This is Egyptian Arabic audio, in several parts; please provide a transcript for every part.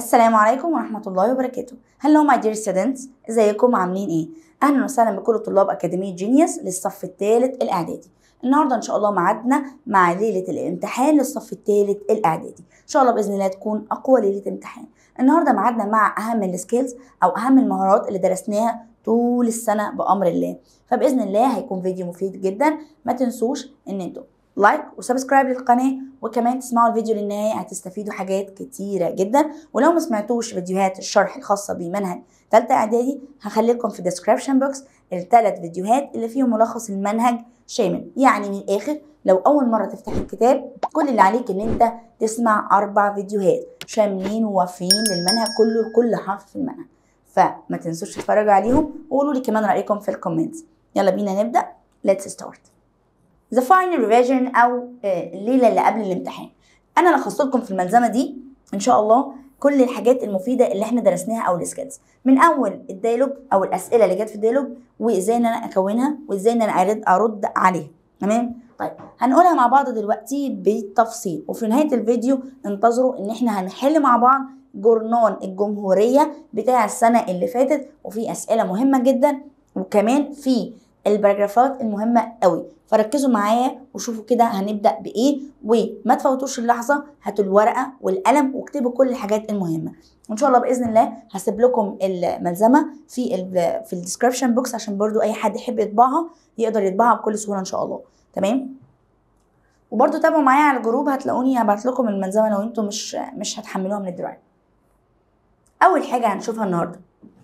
السلام عليكم ورحمة الله وبركاته Hello my dear students ازيكم عاملين ايه؟ اهلا وسهلا بكل طلاب اكاديمية جينيوس للصف الثالث الاعدادي النهارده ان شاء الله ميعادنا مع ليلة الامتحان للصف الثالث الاعدادي ان شاء الله باذن الله تكون اقوى ليلة امتحان النهارده ميعادنا مع اهم السكيلز او اهم المهارات اللي درسناها طول السنة بامر الله فباذن الله هيكون فيديو مفيد جدا ما تنسوش ان انتوا لايك وسبسكرايب للقناه وكمان تسمعوا الفيديو للنهايه هتستفيدوا حاجات كتيره جدا ولو ما سمعتوش فيديوهات الشرح الخاصه بمنهج ثالثه اعدادي هخلي لكم في الديسكربشن بوكس الثلاث فيديوهات اللي فيهم ملخص المنهج شامل يعني من الاخر لو اول مره تفتح الكتاب كل اللي عليك ان انت تسمع اربع فيديوهات شاملين ووافيين للمنهج كله لكل حرف في المنهج فما تنسوش تتفرجوا عليهم وقولوا لي كمان رايكم في الكومنتس يلا بينا نبدا let's start ذا فاينل ريفيجن او الليله اللي قبل الامتحان انا لخصت لكم في الملزمه دي ان شاء الله كل الحاجات المفيده اللي احنا درسناها او السكيلز من اول الديالوج او الاسئله اللي جت في الديالوج وازاي ان انا اكونها وازاي ان انا ارد ارد عليها تمام طيب هنقولها مع بعض دلوقتي بالتفصيل وفي نهايه الفيديو انتظروا ان احنا هنحل مع بعض جورنان الجمهوريه بتاع السنه اللي فاتت وفي اسئله مهمه جدا وكمان في الباراجرافات المهمه قوي فركزوا معايا وشوفوا كده هنبدا بايه وما تفوتوش اللحظه هاتوا الورقه والقلم واكتبوا كل الحاجات المهمه وان شاء الله باذن الله هسيب لكم الملزمه في ال في الديسكربشن بوكس عشان برضو اي حد يحب يطبعها يقدر يطبعها بكل سهوله ان شاء الله تمام وبرضو تابعوا معايا على الجروب هتلاقوني هبعت لكم الملزمه لو انتم مش مش هتحملوها من الدرايف اول حاجه هنشوفها النهارده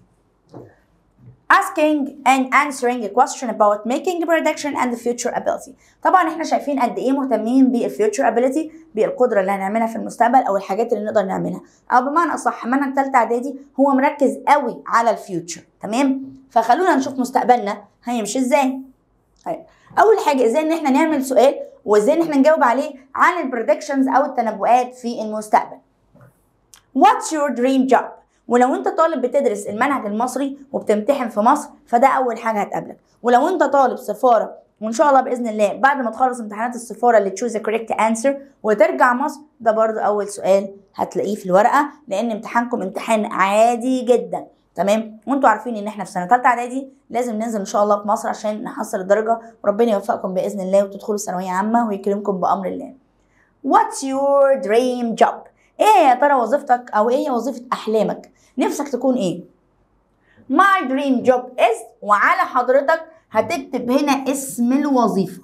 asking and answering a question about making a prediction and the future ability طبعا احنا شايفين قد ايه مهتمين بالفيوتشر ابيليتي بالقدره اللي هنعملها في المستقبل او الحاجات اللي نقدر نعملها او بمعنى اصح منهج ثالثه اعدادي هو مركز قوي على الفيوتشر تمام فخلونا نشوف مستقبلنا هيمشي ازاي طيب اول حاجه ازاي ان احنا نعمل سؤال وازاي ان احنا نجاوب عليه عن البريدكشنز او التنبؤات في المستقبل What's your dream job ولو انت طالب بتدرس المنهج المصري وبتمتحن في مصر فده اول حاجه هتقابلك ولو انت طالب سفاره وان شاء الله باذن الله بعد ما تخلص امتحانات السفاره اللي تشوز كوريكت انسر وترجع مصر ده برضو اول سؤال هتلاقيه في الورقه لان امتحانكم امتحان عادي جدا تمام وانتوا عارفين ان احنا في سنه ثالثه اعدادي لازم ننزل ان شاء الله في مصر عشان نحصل الدرجه وربنا يوفقكم باذن الله وتدخلوا ثانويه عامه ويكرمكم بامر الله What's your dream job؟ ايه يا ترى وظيفتك او ايه هي وظيفه احلامك؟ نفسك تكون ايه my dream job is وعلى حضرتك هتكتب هنا اسم الوظيفة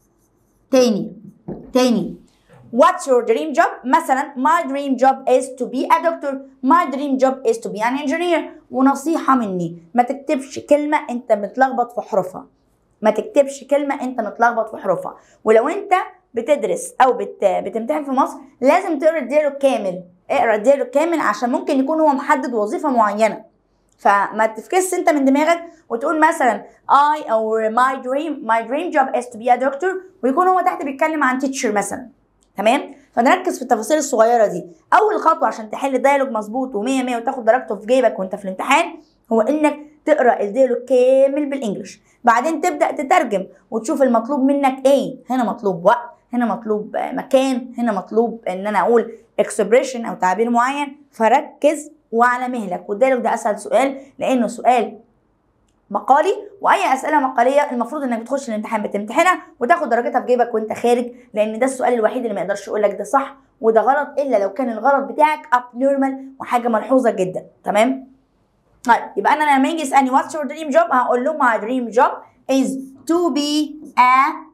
تاني تاني What's your dream job? مثلا my dream job is to be a doctor my dream job is to be an engineer ونصيحة مني ما تكتبش كلمة انت متلخبط في حروفها ما تكتبش كلمة انت متلخبط في حروفها ولو انت بتدرس او بت... بتمتحن في مصر لازم تقرا الديالوج كامل اقرا الديالوج كامل عشان ممكن يكون هو محدد وظيفه معينه فما تفكس انت من دماغك وتقول مثلا I او my dream my dream job is to be a doctor ويكون هو تحت بيتكلم عن teacher مثلا تمام فنركز في التفاصيل الصغيره دي اول خطوه عشان تحل الديالوج مظبوط و100 100 وتاخد درجته في جيبك وانت في الامتحان هو انك تقرا الديالوج كامل بالانجلش بعدين تبدا تترجم وتشوف المطلوب منك ايه هنا مطلوب وقت هنا مطلوب مكان هنا مطلوب ان انا اقول اكسبريشن او تعبير معين فركز وعلى مهلك والديالوج ده اسهل سؤال لانه سؤال مقالي واي اسئله مقاليه المفروض انك بتخش الامتحان بتمتحنها وتاخد درجتها في جيبك وانت خارج لان ده السؤال الوحيد اللي ما يقدرش يقول لك ده صح وده غلط الا لو كان الغلط بتاعك اب نورمال وحاجه ملحوظه جدا تمام طيب يبقى انا لما يجي يسالني واتس يور دريم جوب هقول له ماي دريم جوب از تو بي ا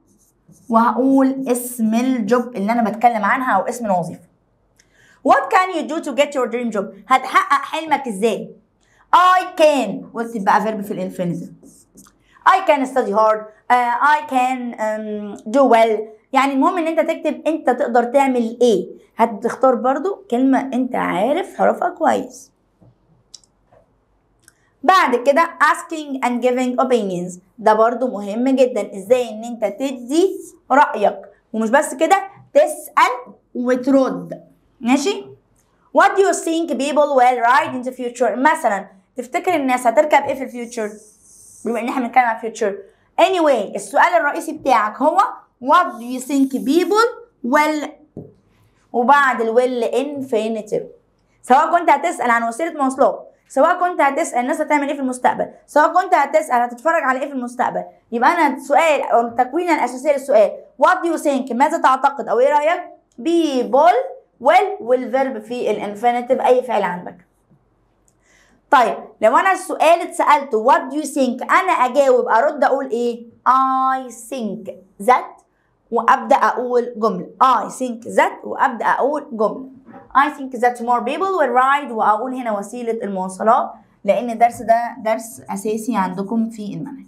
وهقول اسم الجوب اللي انا بتكلم عنها او اسم الوظيفه What can you do to get your dream job؟ هتحقق حلمك ازاي؟ I can واكتب بقى فيرب في الانفينيتيف I can study hard uh, I can um, do well يعني المهم ان انت تكتب انت تقدر تعمل ايه هتختار برضو كلمة انت عارف حروفها كويس بعد كده asking and giving opinions ده برضو مهم جدا ازاي ان انت تدي رأيك ومش بس كده تسأل وترد ماشي What do you think people will ride in the future مثلا تفتكر الناس هتركب ايه في الفيوتشر بما ان احنا بنتكلم عن الفيوتشر anyway السؤال الرئيسي بتاعك هو What do you think people will وبعد الويل infinitive سواء كنت هتسال عن وسيله مواصلات سواء كنت هتسال الناس هتعمل ايه في المستقبل سواء كنت هتسال هتتفرج على ايه في المستقبل يبقى انا السؤال او التكوينه الاساسيه للسؤال what do you think ماذا تعتقد او ايه رايك people will والفيرب في الانفينيتيف اي فعل عندك طيب لو انا السؤال اتسالته what do you think انا اجاوب ارد اقول ايه I think that وابدا اقول جمله I think that وابدا اقول جمله I think that more people will ride واقول هنا وسيله المواصلات لان الدرس ده درس اساسي عندكم في المنهج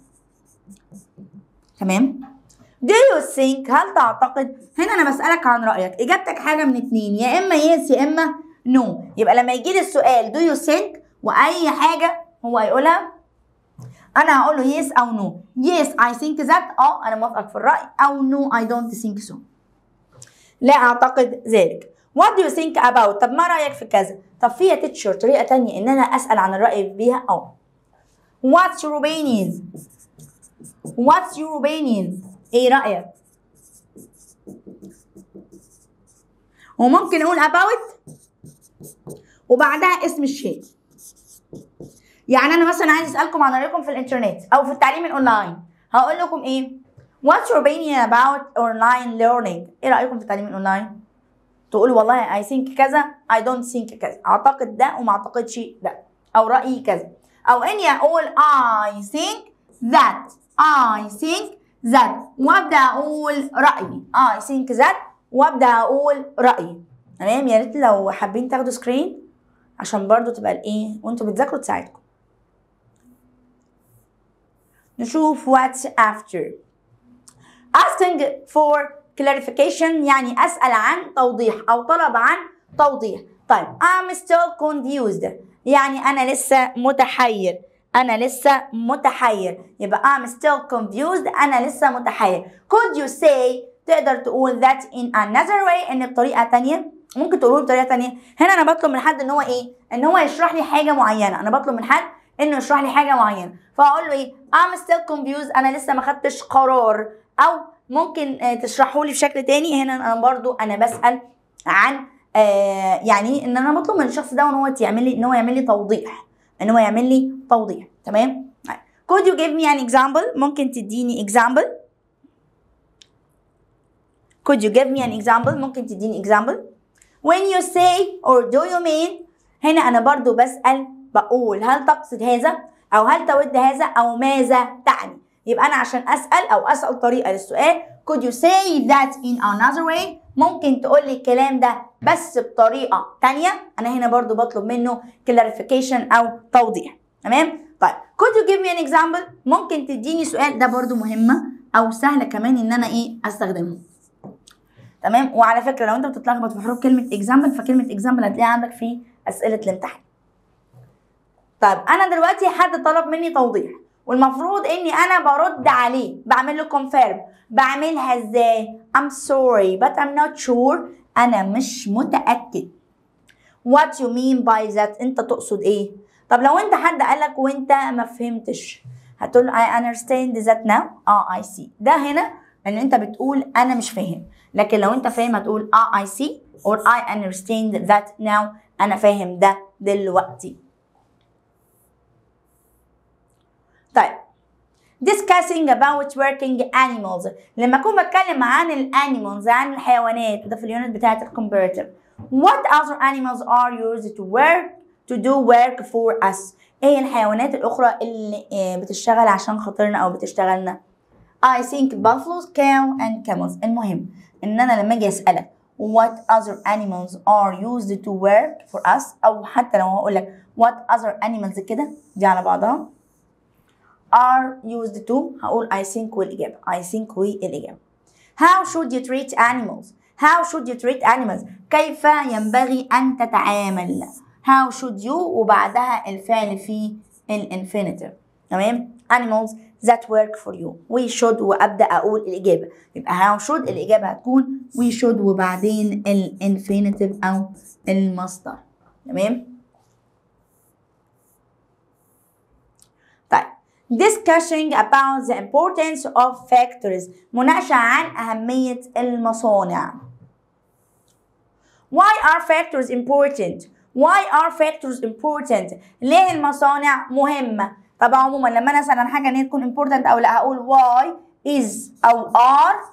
تمام Do you think هل تعتقد هنا انا بسألك عن رأيك اجابتك حاجة من اتنين يا اما يس يا اما نو no. يبقى لما يجي لي السؤال do you think واي حاجة هو هيقولها انا هقول له yes او no yes I think that اه انا موافقك في الرأي او no I don't think so لا اعتقد ذلك what do you think about طب ما رأيك في كذا طب في يا تيتشر طريقة تانية ان انا اسأل عن الرأي بيها اه what's your opinion what's your opinion ايه رأيك وممكن اقول about وبعدها اسم الشيء يعني انا مثلا عايز اسالكم عن رايكم في الانترنت او في التعليم الاونلاين هقول لكم ايه What's your opinion about online learning ايه رايكم في التعليم الاونلاين تقولوا والله I think كذا I don't think كذا اعتقد ده وما اعتقدش ده او رايي كذا او اني اقول I think that I think that وابدا اقول رايي I think that وابدا اقول رايي تمام يا ريت لو حابين تاخدوا سكرين عشان برضو تبقى الايه وانتوا بتذاكروا تساعدكم نشوف what's after asking for clarification يعني اسال عن توضيح او طلب عن توضيح طيب I'm still confused يعني انا لسه متحير انا لسه متحير يبقى I'm still confused انا لسه متحير could you say تقدر تقول that in another way ان بطريقه تانية ممكن تقولوا بطريقه تانية هنا انا بطلب من حد ان هو ايه ان هو يشرح لي حاجه معينه انا بطلب من حد انه يشرح لي حاجه معينه فاقول له ايه I'm still confused انا لسه ما خدتش قرار او ممكن تشرحوا لي بشكل تاني هنا انا برضو انا بسال عن آه يعني ان انا بطلب من الشخص ده ان هو يعمل لي ان هو يعمل لي توضيح ان هو يعمل لي توضيح تمام could you give me an example ممكن تديني example could you give me an example ممكن تديني example when you say or do you mean هنا انا برضو بسال بقول هل تقصد هذا او هل تود هذا او ماذا تعني يبقى انا عشان اسال او اسال طريقه للسؤال could you say that in another way ممكن تقول لي الكلام ده بس بطريقه تانية انا هنا برضو بطلب منه clarification او توضيح تمام طيب could you give me an example ممكن تديني سؤال ده برضو مهمه او سهله كمان ان انا ايه استخدمه تمام وعلى فكره لو انت بتتلخبط في حروف كلمه example فكلمه example هتلاقيها عندك في اسئله الامتحان طيب انا دلوقتي حد طلب مني توضيح والمفروض اني انا برد عليه بعمل له confirm بعملها ازاي I'm sorry but I'm not sure انا مش متاكد what you mean by that انت تقصد ايه طب لو انت حد قالك وانت ما فهمتش هتقول I understand that now اه I see ده هنا ان انت بتقول انا مش فاهم لكن لو انت فاهم هتقول اه I see or I understand that now انا فاهم ده دلوقتي طيب discussing about working animals لما اكون بتكلم عن الانيمالز عن الحيوانات ده في اليونت بتاعت الكمبيرتيف what other animals are used to work to do work for us ايه الحيوانات الاخرى اللي بتشتغل عشان خاطرنا او بتشتغلنا I think buffaloes cow and camels المهم ان انا لما اجي اسالك what other animals are used to work for us او حتى لو هقول لك what other animals كده دي على بعضها are used to هقول I think والإجابة I think والإجابة How should you treat animals How should you treat animals كيف ينبغي أن تتعامل How should you وبعدها الفعل في الانفينيتيف تمام Animals that work for you We should وأبدأ أقول الإجابة يبقى how should الإجابة هتكون we should وبعدين الانفينيتيف أو المصدر تمام طيب discussing about the importance of factories مناقشة عن أهمية المصانع Why are factories important? why are factories important ليه المصانع مهمة طبعا عموما لما انا اسال عن حاجه ان هي تكون important او لا هقول why is او are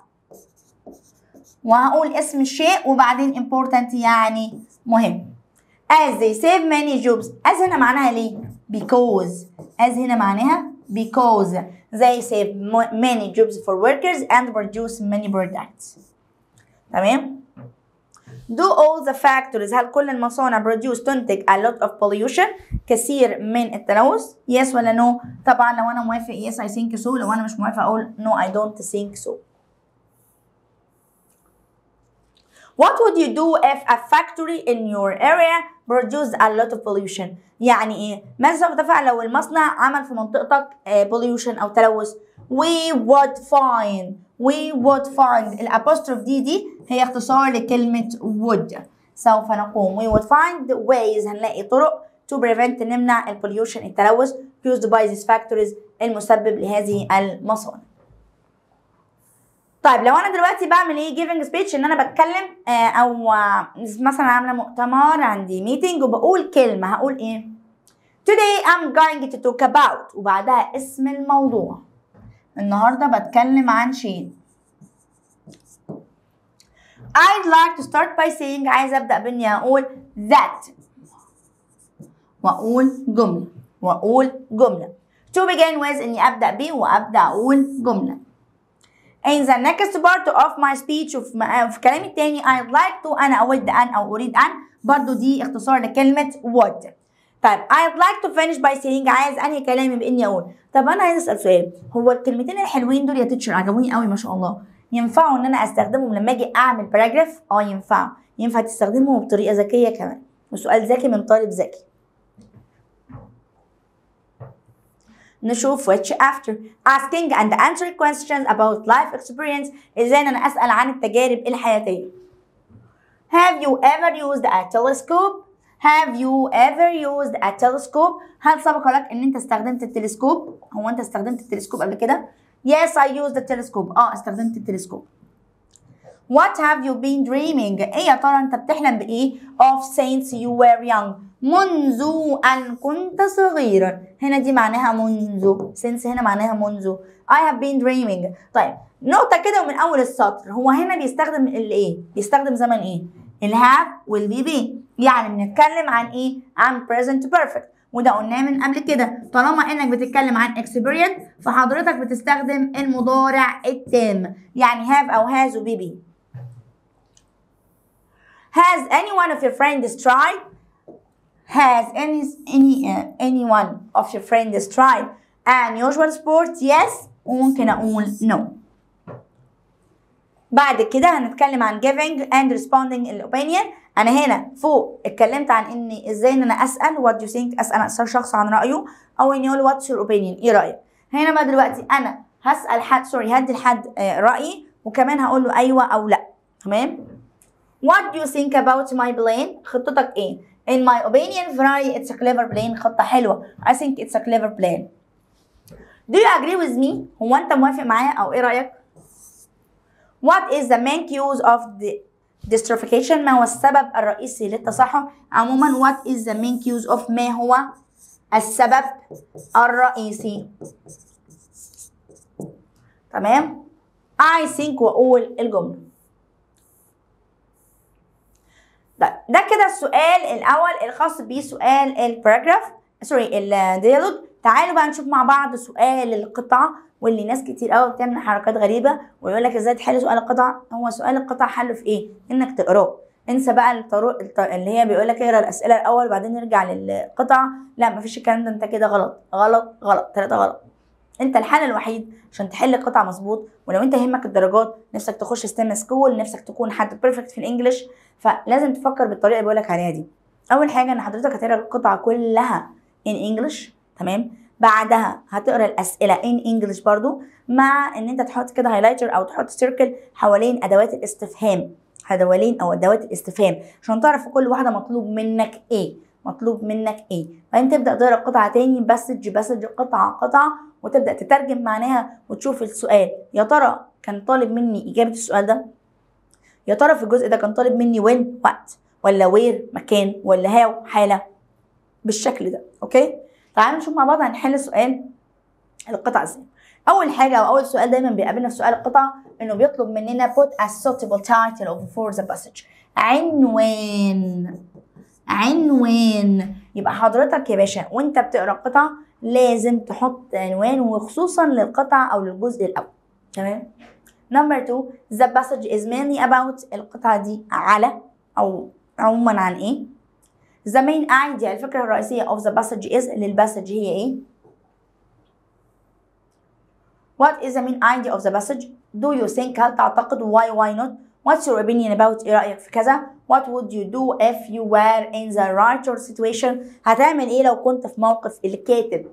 وهقول اسم الشيء وبعدين important يعني مهم as they save many jobs as هنا معناها ليه because as هنا معناها because they save many jobs for workers and produce many products تمام Do all the factories هل كل المصانع produce تنتج a lot of pollution كثير من التلوث yes ولا no طبعا لو انا موافق yes I think so لو انا مش موافق اقول no I don't think so What would you do if a factory in your area produced a lot of pollution يعني ايه ماذا سوف تفعل لو المصنع عمل في منطقتك uh, pollution او تلوث we would find we would find الابوستروف دي دي هي اختصار لكلمة would سوف نقوم we would find ways هنلاقي طرق to prevent نمنع البوليوشن التلوث used by these factories المسبب لهذه المصانع طيب لو انا دلوقتي بعمل ايه giving speech ان انا بتكلم آه او مثلا عامله مؤتمر عندي ميتنج وبقول كلمه هقول ايه today I'm going to talk about وبعدها اسم الموضوع النهارده بتكلم عن شيء I'd like to start by saying عايزه ابدا باني اقول that واقول جمله واقول جمله to begin with اني ابدا بيه وابدا اقول جمله In the next part of my speech وفي, في كلامي التاني I'd like to أنا أود أن أو أريد أن برضو دي اختصار لكلمة would طيب I'd like to finish by saying عايز أنهي كلامي بإني أقول طب أنا عايز أسأل سؤال هو الكلمتين الحلوين دول يا تيتشر عجبوني قوي ما شاء الله ينفعوا إن أنا أستخدمهم لما أجي أعمل باراجراف؟ أه ينفعوا ينفع تستخدمهم بطريقة ذكية كمان وسؤال ذكي من طالب ذكي نشوف which after asking and answering questions about life experience ازاي انا اسال عن التجارب الحياتيه Have you ever used a telescope? Have you ever used a telescope? هل سبق لك ان انت استخدمت التلسكوب؟ هو انت استخدمت التلسكوب قبل كده؟ Yes, I used the telescope. اه استخدمت التلسكوب. What have you been dreaming? ايه يا ترى انت بتحلم بايه؟ Of since you were young. منذ أن كنت صغيرا. هنا دي معناها منذ. Since هنا معناها منذ. I have been dreaming. طيب نقطة كده من أول السطر هو هنا بيستخدم الإيه؟ بيستخدم زمن إيه؟ الهاف والبي بي يعني بنتكلم عن إيه؟ عن present perfect وده قلناه من قبل كده طالما انك بتتكلم عن experience فحضرتك بتستخدم المضارع التام يعني have او has وبي بي Has any one of your friends tried? Has any any uh, any one of your friends tried unusual sport? Yes. وممكن أقول no. بعد كده هنتكلم عن giving and responding الopinion أنا هنا فوق اتكلمت عن إني إزاي إن أنا أسأل what do you think أسأل أسأل شخص عن رأيه أو إني أقول what's your opinion إيه رأيك؟ هنا بقى دلوقتي أنا هسأل حد سوري هدي لحد آه، رأيي وكمان هقول له أيوه أو لأ تمام؟ What do you think about my plan؟ خطتك ايه؟ In my opinion في رأيي it's a clever plan خطة حلوة I think it's a clever plan Do you agree with me؟ هو أنت موافق معايا أو إيه رأيك؟ What is the main cause of the dystrophication؟ ما هو السبب الرئيسي للتصحر؟ عموما what is the main cause of ما هو السبب الرئيسي؟ تمام؟ I think وأقول الجملة طيب ده كده السؤال الاول الخاص بسؤال الباراجراف سوري الديالوج تعالوا بقى نشوف مع بعض سؤال القطعه واللي ناس كتير قوي بتعمل حركات غريبه ويقول لك ازاي تحل سؤال القطعه هو سؤال القطعه حله في ايه انك تقراه انسى بقى الطرق الط- اللي هي بيقول لك اقرا الاسئله الاول وبعدين نرجع للقطعه لا مفيش الكلام ده انت كده غلط غلط غلط ثلاثه غلط انت الحل الوحيد عشان تحل القطعه مظبوط ولو انت يهمك الدرجات نفسك تخش ستيم سكول نفسك تكون حد بيرفكت في الانجليش فلازم تفكر بالطريقه اللي بقولك عليها دي اول حاجه ان حضرتك هتقرا القطعه كلها in English تمام بعدها هتقرا الاسئله in English برضو مع ان انت تحط كده هايلايتر او تحط سيركل حوالين ادوات الاستفهام حوالين او ادوات الاستفهام عشان تعرف في كل واحده مطلوب منك ايه مطلوب منك ايه بعدين تبدا تقرا القطعه تاني بسج بسج قطعه قطعه وتبدا تترجم معناها وتشوف السؤال يا ترى كان طالب مني اجابه السؤال ده يا ترى في الجزء ده كان طالب مني وين وقت ولا وير مكان ولا هاو حاله بالشكل ده اوكي تعالوا نشوف مع بعض هنحل سؤال القطع ازاي اول حاجه او اول سؤال دايما بيقابلنا في سؤال القطع انه بيطلب مننا put a suitable title of for the passage عنوان عنوان يبقى حضرتك يا باشا وانت بتقرا القطعه لازم تحط عنوان وخصوصا للقطعه او للجزء الاول تمام نمبر 2 the passage is mainly about القطعه دي على او عموما عن ايه the main idea الفكره الرئيسيه of the passage is للباسج هي ايه What is the main idea of the passage? Do you think هل تعتقد why why not? What's your opinion about ايه رأيك في كذا؟ What would you do if you were in the writer situation? هتعمل ايه لو كنت في موقف الكاتب؟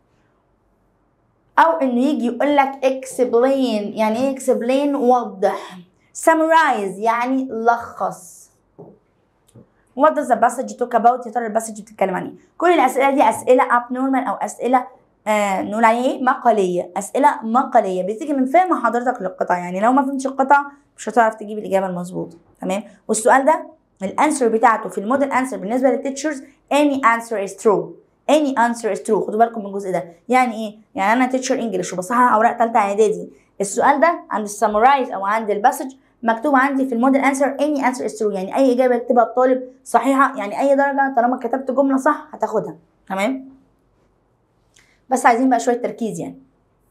أو إنه يجي يقول لك explain يعني ايه explain وضح summarize يعني لخص What does the passage talk about؟ يا ترى الباسج بتتكلم عن ايه؟ كل الأسئلة دي أسئلة abnormal أو أسئلة آه نقول عليه ايه مقاليه اسئله مقاليه بتيجي من فهم حضرتك للقطع يعني لو ما فهمتش القطع مش هتعرف تجيب الاجابه المظبوطه تمام والسؤال ده الانسر بتاعته في الموديل انسر بالنسبه للتيتشرز any answer is true any answer is true خدوا بالكم من الجزء ده يعني ايه يعني انا تيتشر انجلش وبصحح اوراق ثالثه اعدادي السؤال ده عند السمرايز او عند الباسج مكتوب عندي في الموديل انسر any answer is true يعني اي اجابه يكتبها الطالب صحيحه يعني اي درجه طالما كتبت جمله صح هتاخدها تمام بس عايزين بقى شويه تركيز يعني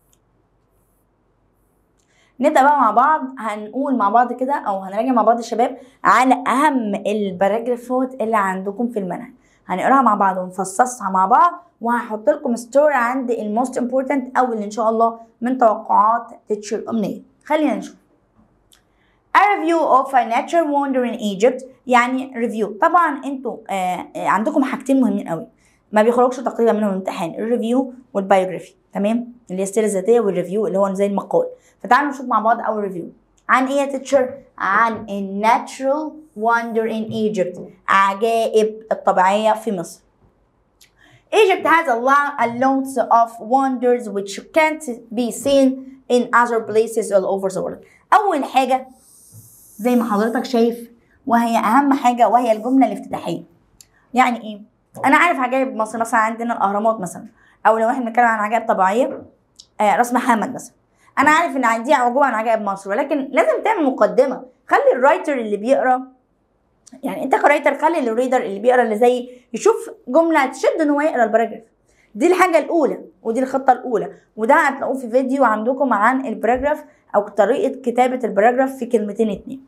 نبدا بقى مع بعض هنقول مع بعض كده او هنراجع مع بعض الشباب على اهم الباراجرافات اللي عندكم في المنهج هنقراها مع بعض ونفصصها مع بعض وهحط لكم ستوري عند الموست امبورتنت او اللي ان شاء الله من توقعات تيتشر امنيه خلينا نشوف A review of a nature wonder in Egypt يعني ريفيو طبعا انتوا آه عندكم حاجتين مهمين قوي ما بيخرجش تقريبا منهم امتحان الريفيو والبايوجرافي تمام اللي هي السيره الذاتيه والريفيو اللي هو زي المقال فتعالوا نشوف مع بعض اول ريفيو عن ايه يا تيتشر عن الناتشرال وندر in Egypt عجائب الطبيعيه في مصر Egypt has a lot, a lots of wonders which can't be seen in other places all over the world. أول حاجة زي ما حضرتك شايف وهي أهم حاجة وهي الجملة الافتتاحية. يعني إيه؟ انا عارف عجائب مصر مثلا عندنا الاهرامات مثلا او لو احنا بنتكلم عن عجائب طبيعيه آه راس محمد مثلا انا عارف ان عندي عجوبه عن عجائب مصر ولكن لازم تعمل مقدمه خلي الرايتر اللي بيقرا يعني انت كرايتر خلي الريدر اللي بيقرا اللي زي يشوف جمله تشد ان هو يقرا الباراجراف دي الحاجه الاولى ودي الخطه الاولى وده هتلاقوه في فيديو عندكم عن الباراجراف او طريقه كتابه الباراجراف في كلمتين اتنين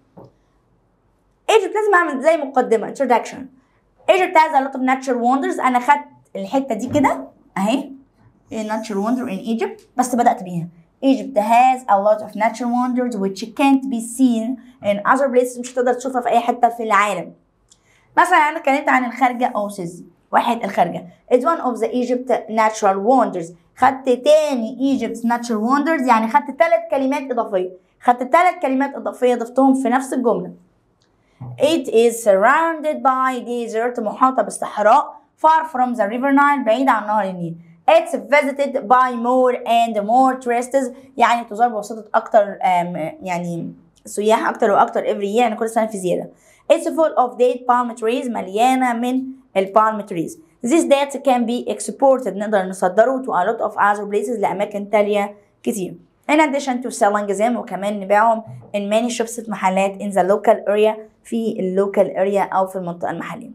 ايجيبت لازم اعمل زي مقدمه introduction Egypt has a lot of natural wonders انا خدت الحته دي كده اهي natural wonder in Egypt بس بدات بيها Egypt has a lot of natural wonders which can't be seen in other places مش هتقدر تشوفها في اي حته في العالم مثلا انا اتكلمت عن الخارجه اوسز واحد الخارجه it's one of the Egypt natural wonders خدت تاني Egypt's natural wonders يعني خدت ثلاث كلمات اضافيه خدت ثلاث كلمات اضافيه ضفتهم في نفس الجمله It is surrounded by desert محاطة بالصحراء far from the river Nile بعيد عن نهر النيل. It's visited by more and more tourists يعني تزار بواسطة أكتر يعني سياح أكتر وأكتر every year يعني كل سنة في زيادة. It's full of date palm trees مليانة من البالم trees. This date can be exported نقدر نصدره to a lot of other places لأماكن تانية كتير. In addition to selling them وكمان نبيعهم in many shops في محلات in the local area في اللوكال اريا او في المنطقه المحليه.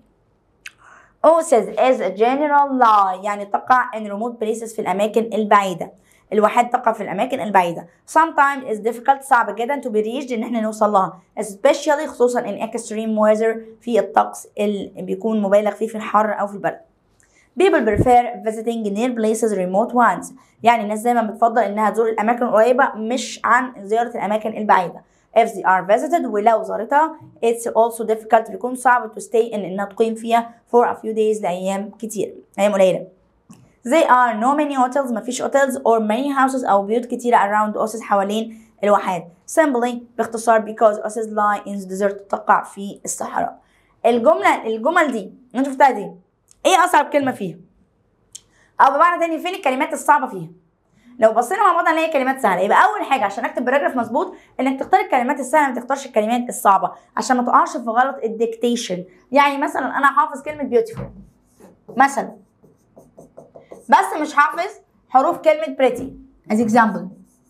Oasis is a general lie يعني تقع in remote places في الاماكن البعيده. الواحات تقع في الاماكن البعيده. Sometimes is difficult صعب جدا to be reached ان احنا نوصل لها especially خصوصا in extreme weather في الطقس اللي بيكون مبالغ فيه في الحر او في البرد. People prefer visiting near places remote ones يعني الناس دايما بتفضل انها تزور الاماكن القريبه مش عن زياره الاماكن البعيده. if they are visited ولو زارتها it's also difficult بيكون صعب to stay in انها تقيم فيها for a few days لايام كتير ايام قليله They are no many hotels مفيش hotels or many houses أو بيوت كتيرة around Oasis حوالين الواحات. Simply باختصار because Oasis lie in the desert تقع في الصحراء. الجملة الجمل دي اللي انت شفتها دي ايه أصعب كلمة فيها؟ أو بمعنى تاني فين الكلمات الصعبة فيها؟ لو بصينا مع بعض هنلاقي كلمات سهله يبقى اول حاجه عشان اكتب باراجراف مظبوط انك تختار الكلمات السهله ما تختارش الكلمات الصعبه عشان ما تقعش في غلط الديكتيشن يعني مثلا انا حافظ كلمه بيوتيفول مثلا بس مش حافظ حروف كلمه بريتي از اكزامبل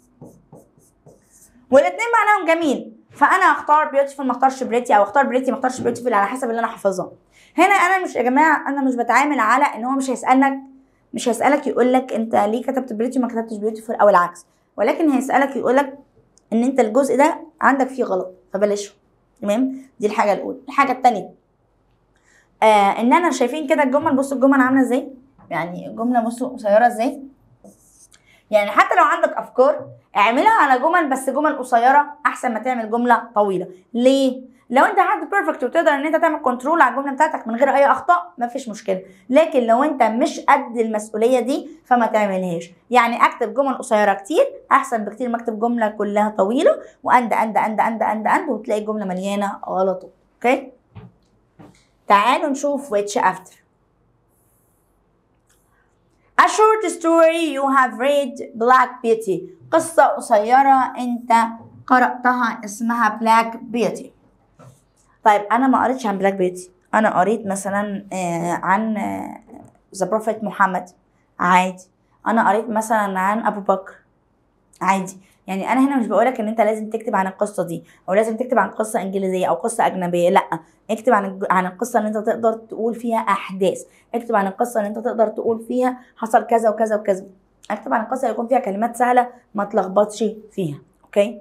والاثنين معناهم جميل فانا هختار بيوتيفول ما اختارش بريتي او اختار بريتي ما اختارش بيوتيفول على حسب اللي انا حافظاه هنا انا مش يا جماعه انا مش بتعامل على ان هو مش هيسالك مش هيسالك يقول لك انت ليه كتبت بريتي وما كتبتش بيوتيفول او العكس ولكن هيسالك يقول لك ان انت الجزء ده عندك فيه غلط فبلاشه تمام دي الحاجه الاولى الحاجه الثانيه آه ان انا شايفين كده الجمل بصوا الجمل عامله ازاي يعني الجمله بصوا قصيره ازاي يعني حتى لو عندك افكار اعملها على جمل بس جمل قصيره احسن ما تعمل جمله طويله ليه لو انت حد بيرفكت وتقدر ان انت تعمل كنترول على الجمله بتاعتك من غير اي اخطاء مفيش مشكله لكن لو انت مش قد المسؤوليه دي فما تعملهاش يعني اكتب جمل قصيره كتير احسن بكتير ما اكتب جمله كلها طويله واند اند اند اند اند اند وتلاقي الجمله مليانه غلط اوكي تعالوا نشوف which after A short story you have read Black Beauty قصة قصيرة أنت قرأتها اسمها Black Beauty طيب أنا ما قريتش عن Black Beauty أنا قريت مثلا آه، عن آه، The Prophet محمد عادي أنا قريت مثلا عن أبو بكر عادي يعني انا هنا مش بقولك ان انت لازم تكتب عن القصه دي او لازم تكتب عن قصه انجليزيه او قصه اجنبيه لا اكتب عن الج- عن القصه اللي انت تقدر تقول فيها احداث اكتب عن القصه اللي انت تقدر تقول فيها حصل كذا وكذا وكذا اكتب عن القصه اللي يكون فيها كلمات سهله ما تلخبطش فيها اوكي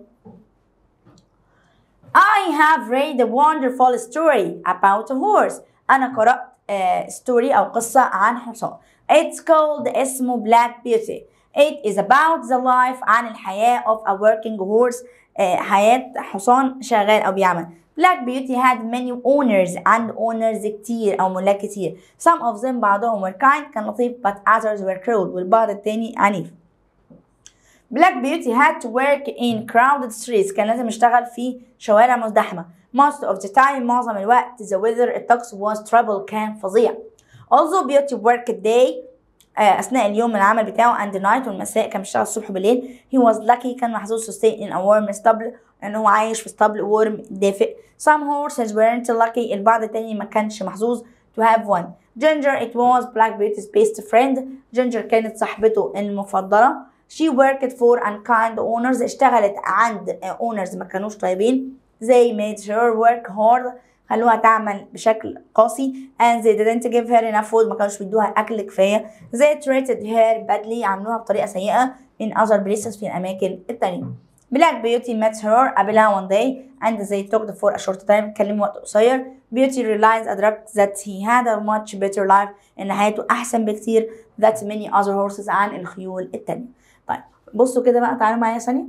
I have read a wonderful story about a horse أنا قرأت uh, story أو قصة عن حصان It's called اسمه Black Beauty It is about the life عن الحياة of a working horse uh, حياة حصان شغال أو بيعمل Black Beauty had many owners and owners كتير أو ملاك كتير Some of them بعضهم were kind كان لطيف but others were cruel والبعض التاني عنيف Black Beauty had to work in crowded streets كان لازم يشتغل في شوارع مزدحمة most of the time معظم الوقت the weather الطقس was trouble كان فظيع although Beauty worked day آه، أثناء اليوم العمل بتاعه and the night والمساء كان بيشتغل الصبح وبالليل he was lucky كان محظوظ to stay in a warm stable إن هو عايش في اسطبل warm دافئ some horses weren't lucky البعض التاني ما كانش محظوظ to have one Ginger it was Black Beauty's best friend Ginger كانت صاحبته المفضلة she worked for unkind owners اشتغلت عند owners ما كانوش طيبين they made her work hard خلوها تعمل بشكل قاسي and they didn't give her enough food ما كانوش بيدوها اكل كفايه they treated her badly عملوها بطريقه سيئه in other places في الاماكن التانية Black Beauty met her قابلها one day and they talked for a short time اتكلموا وقت قصير Beauty realized أدرك that he had a much better life إن حياته أحسن بكتير that many other horses عن الخيول التانية طيب بصوا كده بقى تعالوا معايا ثانية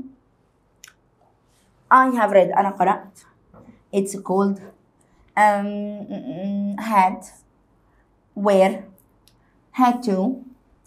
I have read أنا قرأت It's called um, had where had to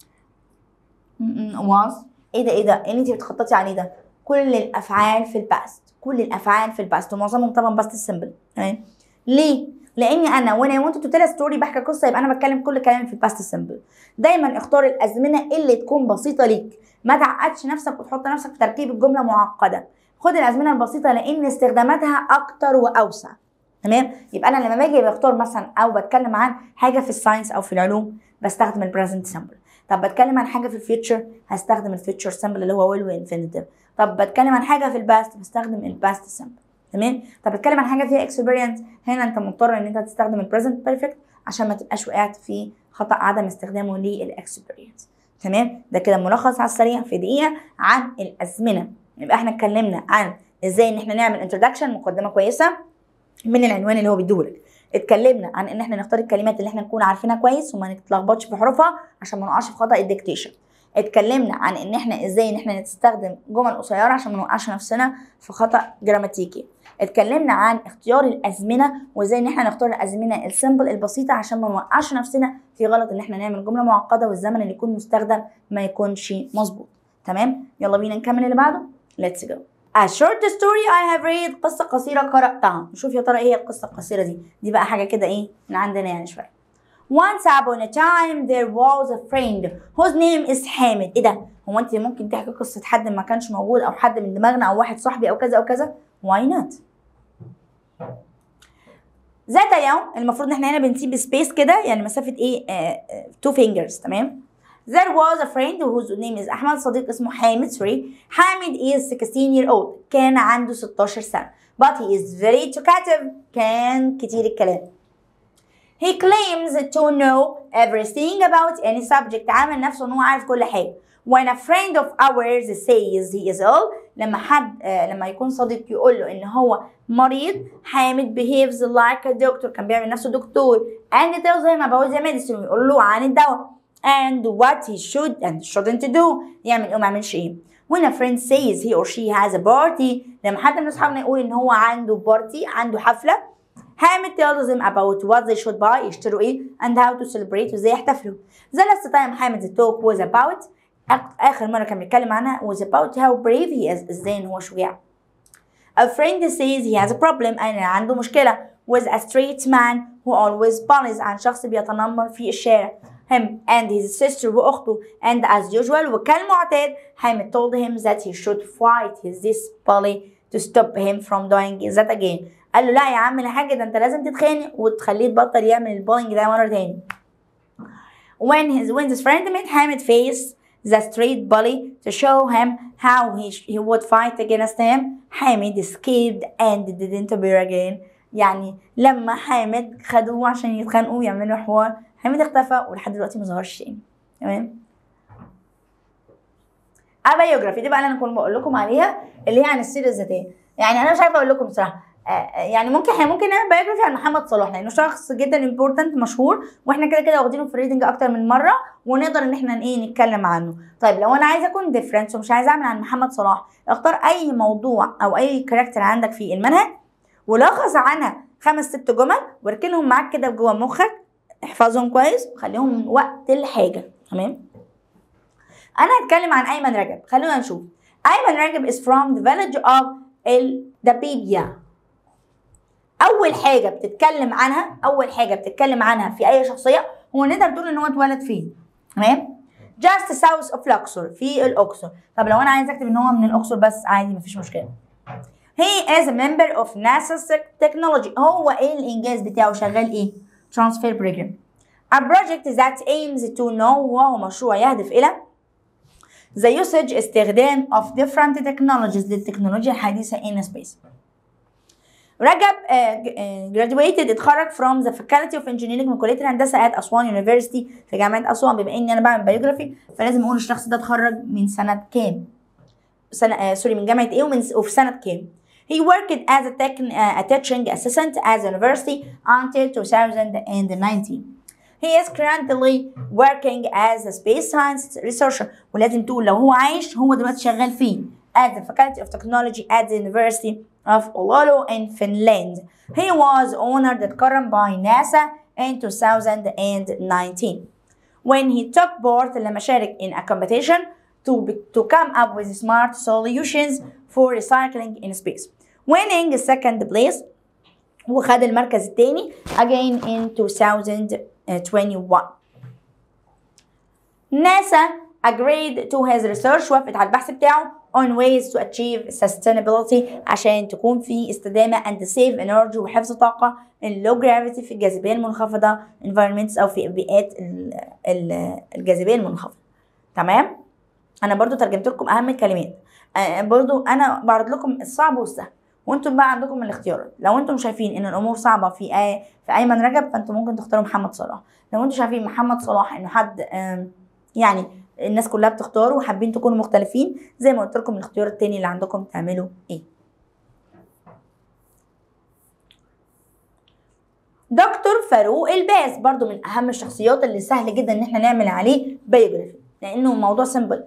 was ايه ده ايه ده ايه اللي انت بتخططي عليه ده كل الافعال في الباست كل الافعال في الباست ومعظمهم طبعا باست سيمبل تمام ليه لاني انا وانا I wanted to tell a story بحكي قصه يبقى انا بتكلم كل كلامي في الباست سيمبل دايما اختار الازمنه اللي تكون بسيطه ليك ما تعقدش نفسك وتحط نفسك في تركيب الجمله معقده خد الازمنه البسيطه لان استخداماتها اكتر واوسع تمام يبقى انا لما باجي بختار مثلا او بتكلم عن حاجه في الساينس او في العلوم بستخدم البريزنت سيمبل طب بتكلم عن حاجه في الفيوتشر هستخدم الفيوتشر سيمبل اللي هو ويل وانفينيتيف طب بتكلم عن حاجه في الباست بستخدم الباست سيمبل تمام طب بتكلم عن حاجه فيها اكسبيرينس هنا انت مضطر ان انت تستخدم البريزنت بيرفكت عشان ما تبقاش وقعت في خطا عدم استخدامه للاكسبيرينس تمام ده كده ملخص على السريع في دقيقه عن الازمنه يبقى احنا اتكلمنا عن ازاي ان احنا نعمل انتروداكشن مقدمه كويسه من العنوان اللي هو بيديهولك اتكلمنا عن ان احنا نختار الكلمات اللي احنا نكون عارفينها كويس وما نتلخبطش في حروفها عشان ما نقعش في خطا الديكتيشن اتكلمنا عن ان احنا ازاي ان احنا نستخدم جمل قصيره عشان ما نوقعش نفسنا في خطا جراماتيكي اتكلمنا عن اختيار الازمنه وازاي ان احنا نختار الازمنه السيمبل البسيطه عشان ما نوقعش نفسنا في غلط ان احنا نعمل جمله معقده والزمن اللي يكون مستخدم ما يكونش مظبوط تمام يلا بينا نكمل اللي بعده let's go A short story I have read قصة قصيرة قرأتها نشوف يا ترى ايه القصة القصيرة دي دي بقى حاجة كده ايه من عندنا يعني شوية Once upon a time there was a friend whose name is حامد ايه ده هو انت ممكن تحكي قصه حد ما كانش موجود او حد من دماغنا او واحد صاحبي او كذا او كذا واي نوت ذات يوم المفروض ان احنا هنا بنسيب سبيس كده يعني مسافه ايه تو فينجرز تمام There was a friend whose name is أحمد صديق اسمه حامد سوري حامد is 16 year old كان عنده 16 سنة but he is very talkative كان كتير الكلام He claims to know everything about any subject عامل نفسه ان هو عارف كل حاجة When a friend of ours says he is ill لما حد آه لما يكون صديق يقول له ان هو مريض حامد behaves like a doctor كان بيعمل نفسه دكتور and tells him about the medicine ويقول له عن الدواء and what he should and shouldn't do يعمل ايه وما يعملش ايه when a friend says he or she has a party لما حد من اصحابنا يقول ان هو عنده بارتي عنده حفله حامد tells them about what they should buy يشتروا ايه and how to celebrate وازاي يحتفلوا the last time حامد the talk was about اخر مره كان بيتكلم عنها was about how brave he is ازاي ان هو شجاع a friend says he has a problem أنا عنده مشكلة with a straight man who always bullies عن شخص بيتنمر في الشارع him and his sister وأخته and as usual وكالمعتاد حامد told him that he should fight his this bully to stop him from doing that again قال له لا يا عم الحاج ده انت لازم تتخانق وتخليه يبطل يعمل البولينج ده مرة تاني when his when his friend made Hamid face the street bully to show him how he, he would fight against him حامد escaped and didn't appear again يعني لما حامد خدوه عشان يتخانقوا ويعملوا حوار حامد اختفى ولحد دلوقتي ما ظهرش تاني تمام البيوجرافي دي بقى اللي انا كنت بقول لكم عليها اللي هي عن السيره الذاتيه يعني انا مش عارفه اقول لكم بصراحه يعني ممكن احنا ممكن نعمل بايوجرافي عن محمد صلاح لانه شخص جدا امبورتنت مشهور واحنا كده كده واخدينه في الريدنج اكتر من مره ونقدر ان احنا ايه نتكلم عنه طيب لو انا عايزه اكون ديفرنس ومش عايزه اعمل عن محمد صلاح اختار اي موضوع او اي كاركتر عندك في المنهج ولخص عنها خمس ست جمل واركنهم معاك كده جوه مخك احفظهم كويس وخليهم وقت الحاجه تمام انا هتكلم عن ايمن رجب خلونا نشوف ايمن رجب is from the village of الدبيبيا اول حاجه بتتكلم عنها اول حاجه بتتكلم عنها في اي شخصيه هو نقدر تقول ان هو اتولد فين تمام just south of Luxor في الاقصر طب لو انا عايز اكتب ان هو من الاقصر بس عادي مفيش مشكله he is a member of NASA's technology هو ايه الانجاز بتاعه شغال ايه transfer program a project that aims to know وهو مشروع يهدف الى the usage استخدام of different technologies للتكنولوجيا الحديثة in space. رجب uh, uh, graduated اتخرج from the faculty of engineering من كلية الهندسة at أسوان University في جامعة أسوان بما إني أنا بعمل بيوجرافي فلازم أقول الشخص ده اتخرج من سنة كام؟ سنة uh, سوري من جامعة إيه ومن وفي سنة كام؟ He worked as a, tech, uh, a teaching assistant at the university until 2019. He is currently working as a space science researcher ولازم تقول لو هو عايش هو دلوقتي شغال فيه at the Faculty of Technology at the University of Oulu in Finland. He was honored اتكرم by NASA in 2019 when he took part لما شارك in a competition to, be, to come up with smart solutions for recycling in space winning second place وخد المركز الثاني again in 2021 NASA agreed to his research وافقت على البحث بتاعه on ways to achieve sustainability عشان تكون في استدامة and save energy وحفظ طاقة in low gravity في الجاذبية المنخفضة environments أو في بيئات الجاذبية المنخفضة تمام أنا برضو ترجمت لكم أهم الكلمات برضو أنا بعرض لكم الصعب والسهل وانتم بقى عندكم الاختيارات لو انتم شايفين ان الامور صعبه في آي في ايمن رجب فانتم ممكن تختاروا محمد صلاح لو انتم شايفين محمد صلاح انه حد يعني الناس كلها بتختاره وحابين تكونوا مختلفين زي ما قلت لكم الاختيار التاني اللي عندكم تعملوا ايه دكتور فاروق الباز برضو من اهم الشخصيات اللي سهل جدا ان احنا نعمل عليه بايوجرافي لانه موضوع سيمبل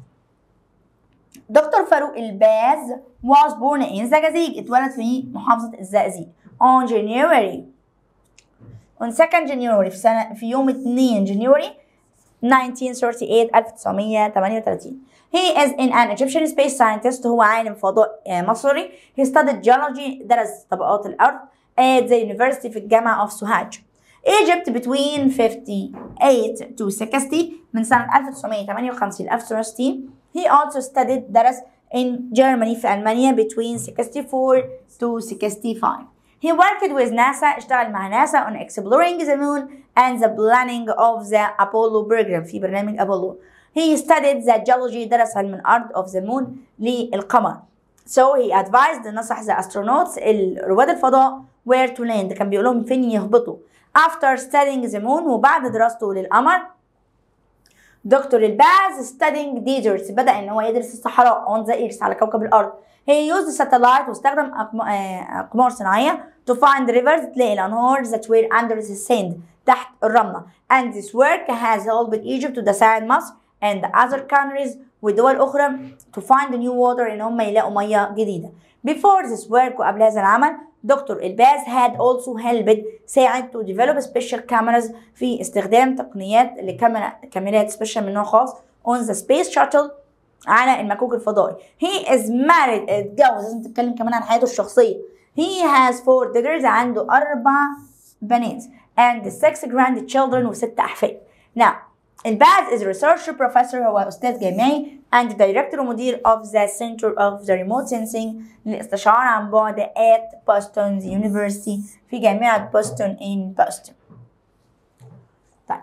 دكتور فاروق الباز was born in زقازيق اتولد في محافظة الزقازيق on January on 2nd January في سنة في يوم 2 January 1938 1938 He is in an Egyptian space scientist هو عالم فضاء مصري He studied geology درس طبقات الأرض at the university في الجامعة of سوهاج Egypt between 58 to 60 من سنة 1958 ل 1960 he also studied درس in Germany في ألمانيا between 64 to 65 He worked with NASA اشتغل مع ناسا on exploring the moon and the planning of the Apollo program في برنامج أبولو. He studied the geology درس علم الأرض of the moon للقمر. So he advised نصح the astronauts رواد الفضاء where to land كان بيقول لهم فين يهبطوا. After studying the moon وبعد دراسته للقمر دكتور الباز studying deserts بدأ إن هو يدرس الصحراء on the earth على كوكب الأرض. He used satellite واستخدم أقم- آه، أقمار صناعية to find rivers تلاقي الأنهار that were under the sand تحت الرملة. And this work has helped Egypt to تساعد مصر and other countries ودول أخرى to find new water إن هم يلاقوا مية جديدة. Before this work وقبل هذا العمل دكتور الباز had also helped ساعد to develop special cameras في استخدام تقنيات لكاميرا كاميرات سبيشال من نوع خاص on the space shuttle على المكوك الفضائي. He is married اتجوز لازم تتكلم كمان عن حياته الشخصية. He has four daughters عنده أربع بنات and six grandchildren وست أحفاد. Now الباز is research professor هو أستاذ جامعي and director ومدير of the Center of the Remote Sensing للاستشعار عن بعد at Boston University في جامعة بوسطن in Boston. طيب.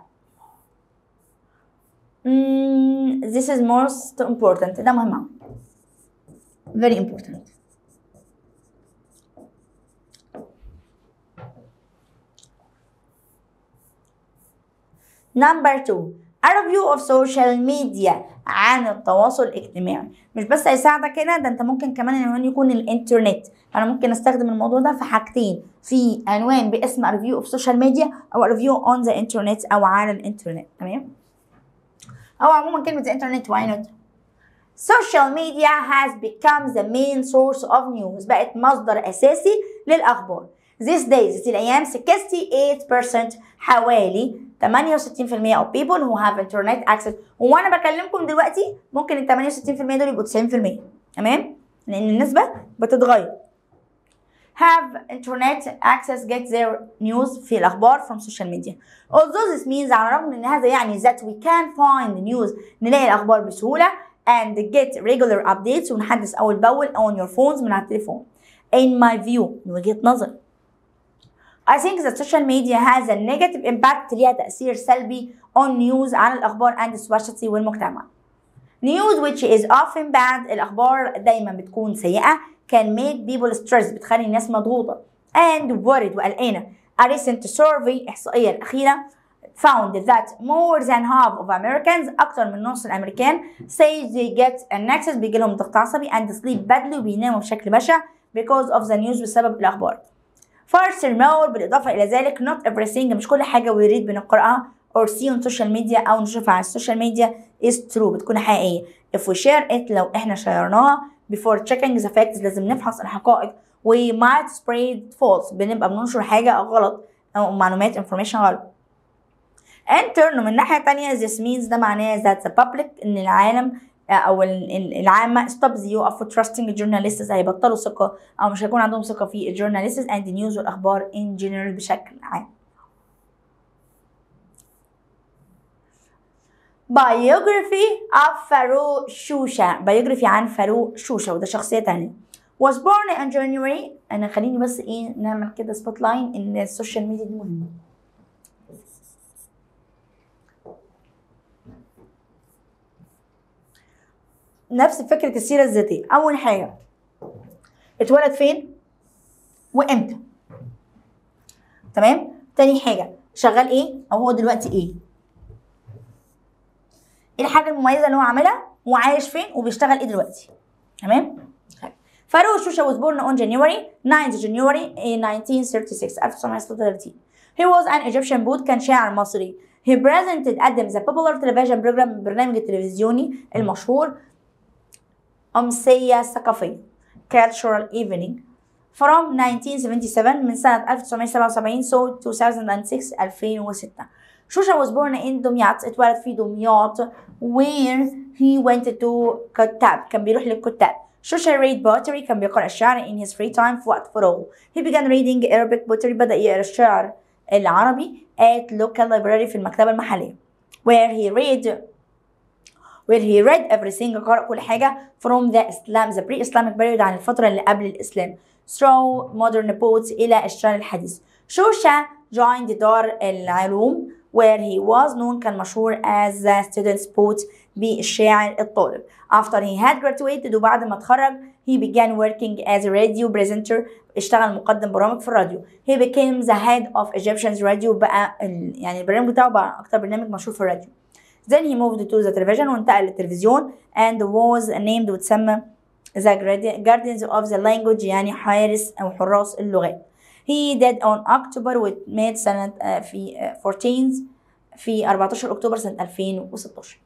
Mm, this is most important ده مهم أوي. very important Number two, a review of social media عن التواصل الاجتماعي مش بس هيساعدك هنا ده انت ممكن كمان عنوان يكون الانترنت انا ممكن استخدم الموضوع ده في حاجتين في عنوان باسم a review of social media او a review on the internet او على الانترنت تمام او عموما كلمة الانترنت why not Social media has become the main source of news بقت مصدر أساسي للأخبار. These days في الأيام 68% حوالي 68% of people who have internet access وأنا بكلمكم دلوقتي ممكن ال 68% دول يبقوا 90% تمام؟ لأن النسبة بتتغير. have internet access get their news في الأخبار from social media. Although this means على الرغم من أن هذا يعني that we can find news نلاقي الأخبار بسهولة and get regular updates ونحدث أول بأول on your phones من على التليفون. In my view من وجهة نظري. I think that social media has a negative impact ليها تأثير سلبي on news على الأخبار and society والمجتمع. News which is often bad الأخبار دايما بتكون سيئة can make people stressed بتخلي الناس مضغوطة and worried وقلقانة. A recent survey إحصائية الأخيرة found that more than half of Americans أكثر من نص الأمريكان say they get an access بيجي لهم ضغط عصبي and sleep badly وبيناموا بشكل بشع because of the news بسبب الأخبار. Furthermore بالإضافة إلى ذلك not everything مش كل حاجة we read بنقرأها or see on social media أو نشوفها على السوشيال ميديا is true بتكون حقيقية. If we share it لو إحنا شيرناها before checking the facts لازم نفحص الحقائق we might spread false بنبقى بننشر حاجة غلط أو معلومات information غلط. and turn من ناحية تانية this means ده معناه that the public إن العالم أو ال- ال- العامة stops you of trusting journalists هيبطلوا ثقة أو مش هيكون عندهم ثقة في journalists and the news والأخبار in general بشكل عام. biography of فاروق شوشة biography عن فاروق شوشة وده شخصية تانية was born in January أنا خليني بس إيه نعمل كده سبوت لاين إن السوشيال ميديا دي مهمة نفس فكرة السيرة الذاتية أول حاجة اتولد فين وامتى تمام تاني حاجة شغال ايه او هو دلوقتي ايه ايه الحاجة المميزة اللي هو عاملها وعايش فين وبيشتغل ايه دلوقتي تمام طيب. فاروق شوشة was born on January 9 January in 1936 1936 He was an Egyptian poet كان شاعر مصري He presented قدم the popular television program البرنامج التلفزيوني المشهور أمسية ثقافية Cultural Evening from 1977 من سنة 1977 so 2006 2006 شوشة was born in دمياط اتولد في دمياط where he went to كتاب كان بيروح للكتاب شوشة read poetry كان بيقرأ الشعر in his free time في وقت فراغه he began reading Arabic poetry بدأ يقرأ الشعر العربي at local library في المكتبة المحلية where he read where he read everything قرأ كل حاجة from the Islam the pre-Islamic period عن الفترة اللي قبل الإسلام through modern books إلى الشعر الحديث شوشة joined دار العلوم where he was known كان مشهور as the student's poet بالشاعر الطالب after he had graduated وبعد ما اتخرج he began working as a radio presenter اشتغل مقدم برامج في الراديو he became the head of Egyptian's radio بقى ال... يعني البرنامج بتاعه بقى أكتر برنامج مشهور في الراديو then he moved to the television وانتقل للتلفزيون and was named وتسمى the guardians of the language يعني حارس أو حراس اللغات he died on October ومات سنة في 14 في 14 أكتوبر سنة 2016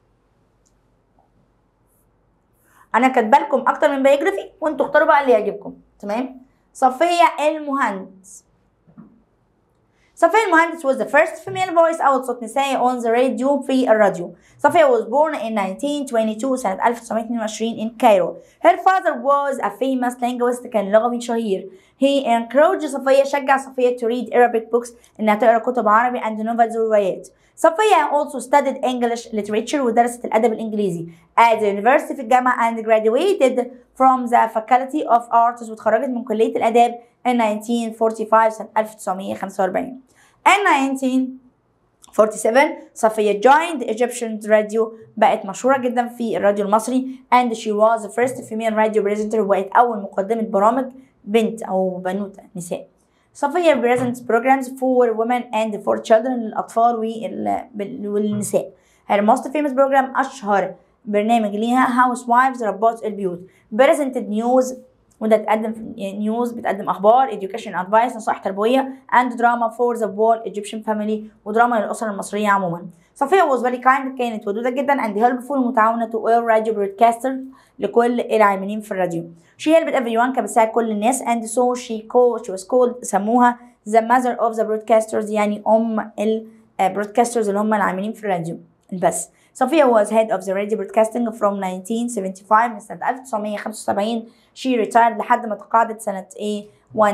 أنا كاتبة لكم أكتر من بايوجرافي وأنتوا اختاروا بقى اللي يعجبكم تمام صفية المهندس صفية المهندس was the first female voice أول صوت نسائي on the radio في الراديو صفية was born in 1922 سنة 1922 in Cairo her father was a famous linguist كان لغوي شهير he encouraged صفية شجع صفية to read Arabic books إنها تقرأ كتب عربي and novels وروايات صفية also studied English literature ودرست الأدب الإنجليزي at the university في الجامعة and graduated from the faculty of arts وتخرجت من كلية الآداب in 1945 سنة 1945 in 1947 صفية joined Egyptian radio بقت مشهورة جدا في الراديو المصري and she was the first female radio presenter وبقت أول مقدمة برامج بنت أو بنوتة نساء صفية presents programs for women and for children للأطفال والنساء her most famous program أشهر برنامج ليها housewives ربات البيوت presented news وده تقدم نيوز بتقدم اخبار education advice نصائح تربويه and drama for the whole Egyptian family ودراما للاسر المصريه عموما صفية was very kind كانت ودودة جدا and helpful ومتعاونة to all radio broadcasters لكل العاملين في الراديو she helped everyone كانت بتساعد كل الناس and so she called she was called سموها the mother of the broadcasters يعني ام البرودكاسترز اللي هم العاملين في الراديو بس صفية was head of the radio broadcasting from 1975 من سنة 1975 she retired لحد ما تقاعدت سنة ايه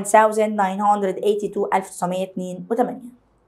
1982 1982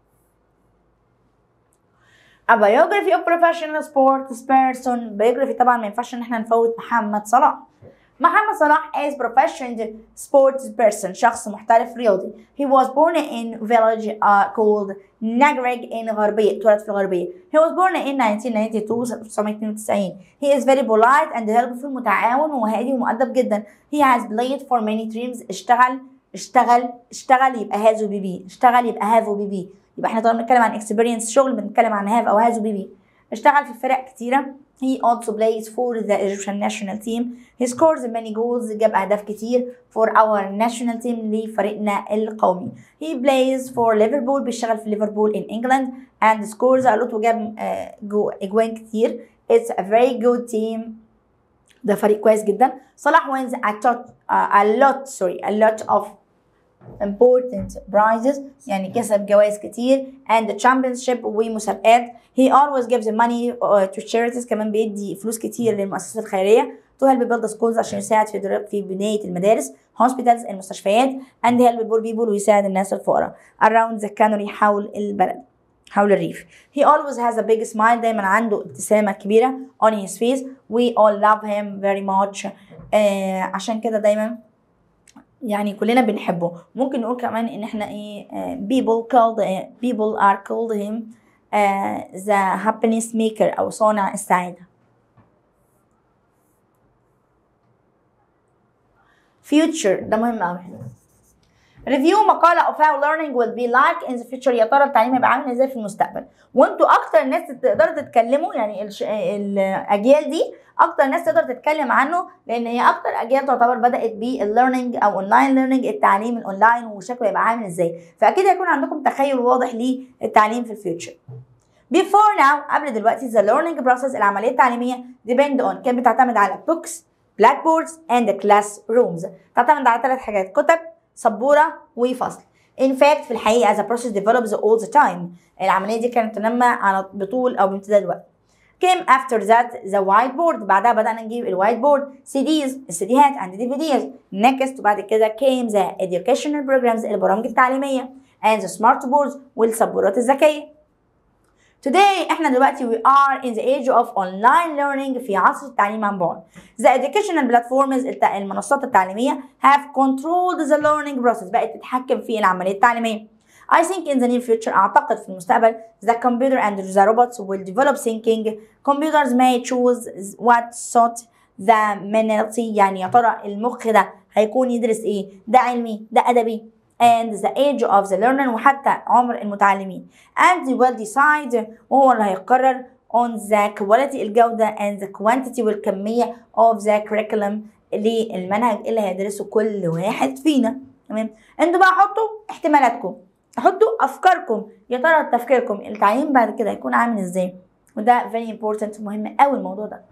A biography of professional sports person biography طبعا ما ينفعش ان احنا نفوت محمد صلاح محمد صلاح is professional sports person شخص محترف رياضي he was born in village uh, called Nagreg in غربية اتولد في الغربية he was born in 1992 1992 he is very polite and helpful متعاون وهادي ومؤدب جدا he has played for many teams اشتغل اشتغل اشتغل يبقى هاز وبي بي اشتغل يبقى هاف وبي بي يبقى احنا طالما بنتكلم عن experience شغل بنتكلم عن هاف او هاز وبي بي اشتغل في فرق كتيرة He also plays for the Egyptian national team. He scores many goals جاب أهداف كتير for our national team لفريقنا القومي. He plays for Liverpool بيشتغل في ليفربول in England and scores a lot وجاب uh, أجوان كتير. It's a very good team. ده فريق كويس جدا. صلاح wins a, tot, uh, a lot sorry a lot of important prizes يعني كسب جوائز كتير and the championship ومسابقات he always gives money to charities كمان بيدي فلوس كتير للمؤسسات الخيرية to help build schools عشان يساعد في في بناية المدارس hospitals المستشفيات and help poor people ويساعد الناس الفقراء around the country حول البلد حول الريف he always has a big smile دايما عنده ابتسامة كبيرة on his face we all love him very much آه عشان كده دايما يعني كلنا بنحبه ممكن نقول كمان ان احنا ايه uh, people called uh, people are called him uh, the happiness maker او صانع السعادة future ده مهم قوي ريفيو مقالة of how learning will be like in the future يا ترى التعليم هيبقى عامل ازاي في المستقبل وانتوا اكتر ناس تقدروا تتكلموا يعني الش... الاجيال دي اكتر ناس تقدر تتكلم عنه لان هي اكتر اجيال تعتبر بدات بالليرنينج او اونلاين ليرنينج التعليم الاونلاين وشكله يبقى عامل ازاي فاكيد هيكون عندكم تخيل واضح للتعليم في الفيوتشر before now قبل دلوقتي the learning process العمليه التعليميه depend on كانت بتعتمد على books blackboards and classrooms تعتمد على ثلاث حاجات كتب سبوره وفصل In fact في الحقيقة the process develops all the time العملية دي كانت تنمى على بطول أو بامتداد الوقت came after that the whiteboard بعدها بدأنا نجيب الوايت بورد CDs السيديهات and DVDs next وبعد كده came the educational programs البرامج التعليمية and the smart boards والسبورات الذكية Today احنا دلوقتي we are in the age of online learning في عصر التعليم عن بعد. The educational platforms الت- المنصات التعليمية have controlled the learning process بقت تتحكم في العملية التعليمية. I think in the near future أعتقد في المستقبل the computer and the robots will develop thinking. Computers may choose what suit the mentality يعني يا ترى المخ ده هيكون يدرس ايه؟ ده علمي، ده أدبي، and the age of the learner وحتى عمر المتعلمين and they will decide وهو اللي هيقرر on the quality الجودة and the quantity والكمية of the curriculum للمنهج اللي هيدرسه كل واحد فينا تمام انتوا بقى حطوا احتمالاتكم حطوا افكاركم يا ترى تفكيركم التعليم بعد كده هيكون عامل ازاي وده very important مهم قوي الموضوع ده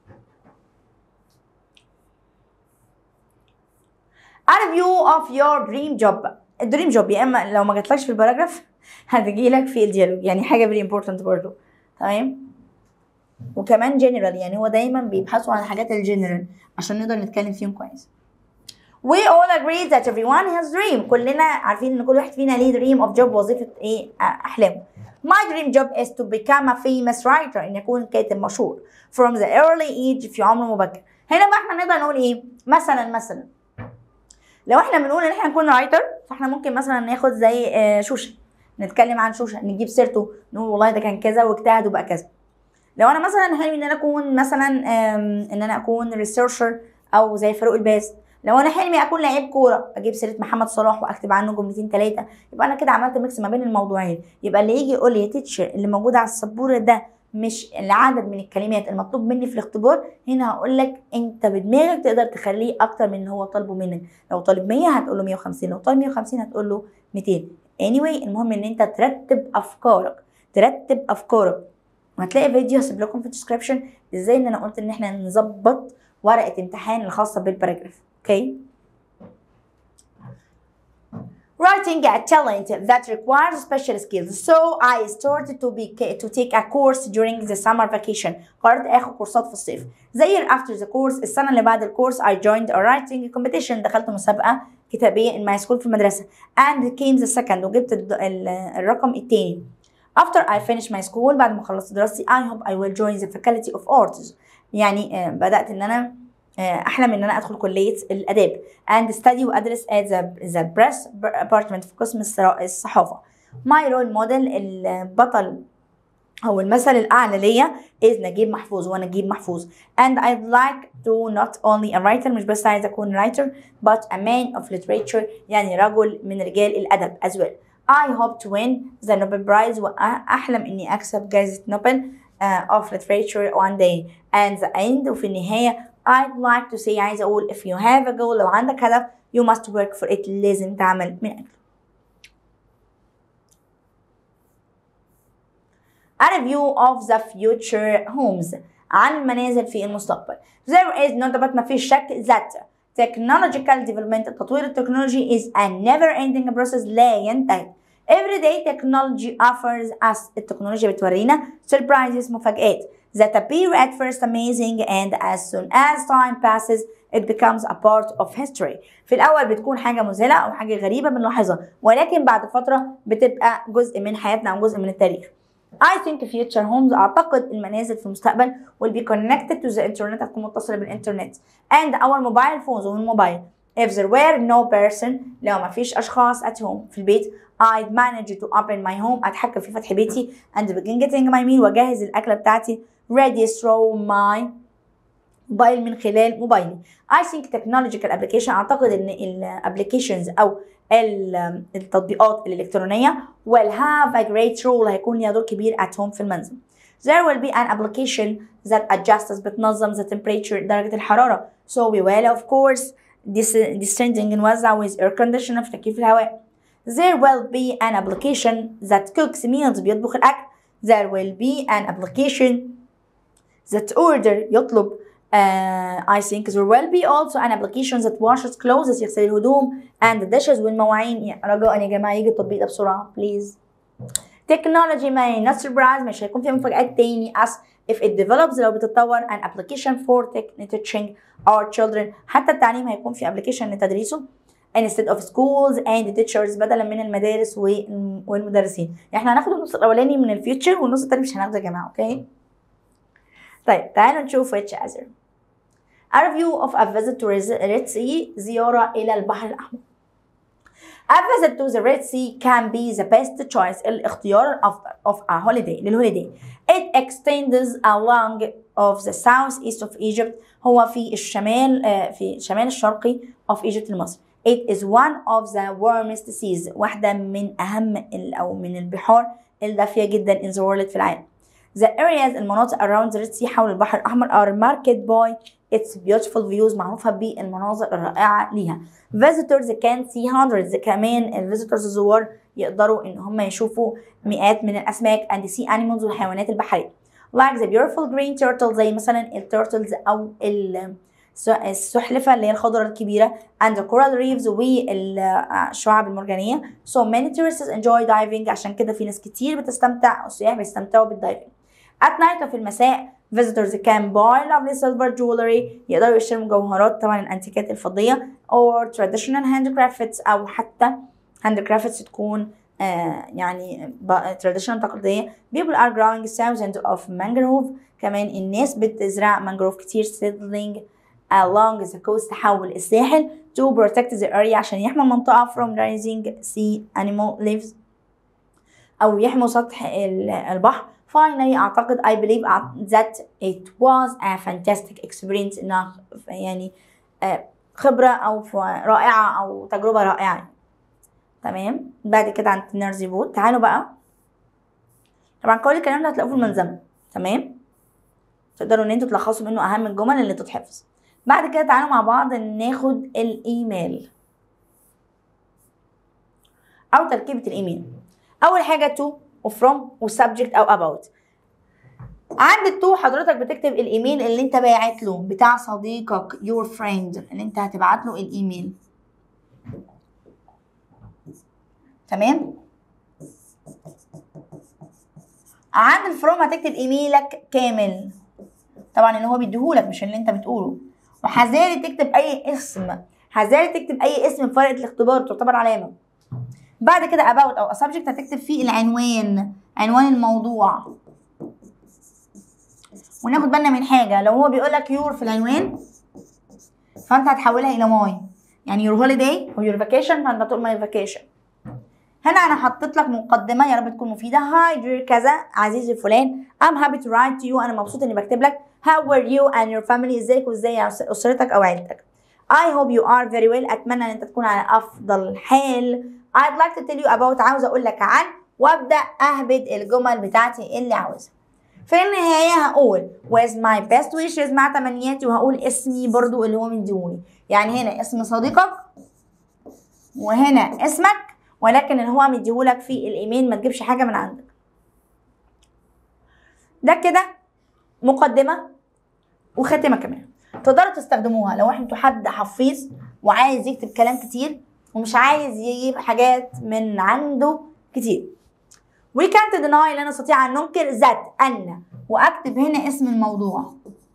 A review of your dream job الدريم جوب يا اما لو ما جاتلكش في الباراجراف هتجي لك في الديالوج يعني حاجه فيري امبورتنت برضو تمام وكمان جنرال يعني هو دايما بيبحثوا عن الحاجات الجنرال عشان نقدر نتكلم فيهم كويس We all agree that everyone has dream كلنا عارفين ان كل واحد فينا ليه dream of job وظيفه ايه احلامه My dream job is to become a famous writer ان يكون كاتب مشهور from the early age في عمر مبكر هنا بقى احنا نقدر نقول ايه مثلا مثلا لو احنا بنقول ان احنا نكون رايتر فاحنا ممكن مثلا ناخد زي آه، شوشه نتكلم عن شوشه نجيب سيرته نقول والله ده كان كذا واجتهد وبقى كذا لو انا مثلا حلمي ان انا اكون مثلا آم، ان انا اكون ريسيرشر او زي فاروق الباز لو انا حلمي اكون لعيب كوره اجيب سيره محمد صلاح واكتب عنه جملتين ثلاثه يبقى انا كده عملت ميكس ما بين الموضوعين يبقى اللي يجي يقول لي يا تيتشر اللي موجود على السبوره ده مش العدد من الكلمات المطلوب مني في الاختبار هنا هقول لك انت بدماغك تقدر تخليه اكتر من اللي هو طالبه منك لو طالب 100 هتقول له 150 لو طالب 150 هتقول له 200 anyway المهم ان انت ترتب افكارك ترتب افكارك وهتلاقي فيديو هسيب لكم في الديسكربشن ازاي ان انا قلت ان احنا نظبط ورقه امتحان الخاصه بالباراجراف اوكي Writing a talent that requires special skills. So I started to be to take a course during the summer vacation. قررت اخد كورسات في الصيف. The year after the course السنة اللي بعد الكورس I joined a writing competition دخلت مسابقة كتابية in my school في المدرسة and came the second وجبت الد- ال- الرقم التاني. After I finished my school بعد ما خلصت دراستي I hope I will join the faculty of arts. يعني آه، بدأت إن أنا آه، أحلم إن أنا أدخل كلية الآداب and study وأدرس at the, the press department في قسم الصرا- الصحافة. My role model البطل أو المثل الأعلى ليا is نجيب محفوظ وأنا نجيب محفوظ and I'd like to not only a writer مش بس عايزة أكون writer but a man of literature يعني رجل من رجال الأدب as well. I hope to win the Nobel Prize وأحلم إني أكسب جائزة نوبل uh, of literature one day and the end وفي النهاية I'd like to say عايزة أقول if you have a goal لو عندك هدف you must work for it لازم تعمل من أجله A review of the future homes عن المنازل في المستقبل There is no doubt ما فيش شك that technological development التطوير التكنولوجي is a never ending process لا ينتهي Every day technology offers us التكنولوجيا بتورينا surprises مفاجآت that appear at first amazing and as soon as time passes it becomes a part of history في الأول بتكون حاجة مذهلة أو حاجة غريبة بنلاحظها ولكن بعد فترة بتبقى جزء من حياتنا أو جزء من التاريخ I think future homes أعتقد المنازل في المستقبل will be connected to the internet هتكون متصلة بالإنترنت and our mobile phones والموبايل if there were no person لو ما فيش أشخاص at home في البيت I'd manage to open my home أتحكم في فتح بيتي and begin getting my meal وأجهز الأكلة بتاعتي ready through my موبايل من خلال موبايلي I think technological application أعتقد إن ال applications أو ال- التطبيقات الإلكترونية will have a great role هيكون ليها دور كبير at home في المنزل There will be an application that adjusts بتنظم the temperature درجة الحرارة so we will of course dis- descending نوزع with air conditioner في تكييف الهواء There will be an application that cooks meals بيطبخ الأكل There will be an application that order يطلب uh, I think there will be also an application that washes clothes يغسل الهدوم and the dishes والمواعين يا- رجاء يا جماعة يجي التطبيق ده بسرعة please technology may not surprise مش هيكون فيها مفاجآت تاني as if it develops لو بتتطور an application for tech- teaching our children حتى التعليم هيكون في application لتدريسه instead of schools and teachers بدلا من المدارس والمدرسين احنا هناخد النص الاولاني من الفيوتشر والنص التاني مش هناخده يا جماعه اوكي طيب تعالوا نشوف which answer A review of a visit to Red Sea زيارة إلى البحر الأحمر A visit to the Red Sea can be the best choice الاختيار الأفضل of a holiday للهوليداي It extends along of the southeast of Egypt هو في الشمال في الشمال الشرقي of Egypt لمصر It is one of the warmest seas واحدة من أهم أو من البحار الدافية جدا in the world في العالم The areas المناطق around the Red Sea حول البحر الأحمر are marked by its beautiful views معروفة بالمناظر الرائعة ليها visitors can see hundreds كمان الفيزيتورز الزوار يقدروا ان هم يشوفوا مئات من الاسماك and see animals والحيوانات البحرية like the beautiful green turtle زي مثلا التورتلز او السحلفة اللي هي الخضرة الكبيرة and the coral reefs والشعاب المرجانية so many tourists enjoy diving عشان كده في ناس كتير بتستمتع السياح بيستمتعوا بالدايفنج at night وفي المساء visitors can buy lovely silver jewelry يقدروا يشتروا مجوهرات طبعا الانتيكات الفضية or traditional handcrafts أو حتى handcrafts تكون آه يعني traditional تقليدية people are growing thousands of mangrove كمان الناس بتزرع مانجروف كتير settling along the coast حول الساحل to protect the area عشان يحمي المنطقة from rising sea animal lives أو يحموا سطح البحر finally أعتقد I believe that it was a fantastic experience إنها يعني خبرة أو رائعة أو تجربة رائعة تمام بعد كده عند نيرزي بوت تعالوا بقى طبعا كل الكلام ده هتلاقوه في الملزمة تمام تقدروا ان انتوا تلخصوا منه اهم الجمل اللي تتحفظ بعد كده تعالوا مع بعض ناخد الايميل او تركيبة الايميل اول حاجة to وفروم وسبجكت او about عند التو حضرتك بتكتب الايميل اللي انت باعت له بتاع صديقك your friend اللي انت هتبعت له الايميل تمام عند الفروم هتكتب ايميلك كامل طبعا اللي هو بيديهولك مش اللي انت بتقوله وحذاري تكتب اي اسم حذاري تكتب اي اسم في ورقه الاختبار تعتبر علامه بعد كده about او subject هتكتب فيه العنوان عنوان الموضوع وناخد بالنا من حاجه لو هو بيقول لك يور في العنوان فانت هتحولها الى ماي يعني يور هوليداي او يور فاكيشن فانت هتقول ماي فاكيشن هنا انا حطيت لك مقدمه يا رب تكون مفيده هاي دير كذا عزيزي فلان ام هابي تو رايت تو يو انا مبسوط اني بكتب لك هاو ار يو اند يور فاميلي ازيك وازاي اسرتك او عيلتك I hope you are very well أتمنى أن أنت تكون على أفضل حال I'd like to tell you about عاوز أقول لك عن وأبدأ أهبد الجمل بتاعتي اللي عاوزها في النهاية هقول with my best wishes مع تمنياتي وهقول اسمي برضو اللي هو مديهولي يعني هنا اسم صديقك وهنا اسمك ولكن اللي هو مديهولك في الايميل ما تجيبش حاجة من عندك ده كده مقدمة وخاتمة كمان تقدروا تستخدموها لو انتوا حد حفيظ وعايز يكتب كلام كتير ومش عايز يجيب حاجات من عنده كتير we can't deny لا نستطيع أن ننكر ذات أن وأكتب هنا اسم الموضوع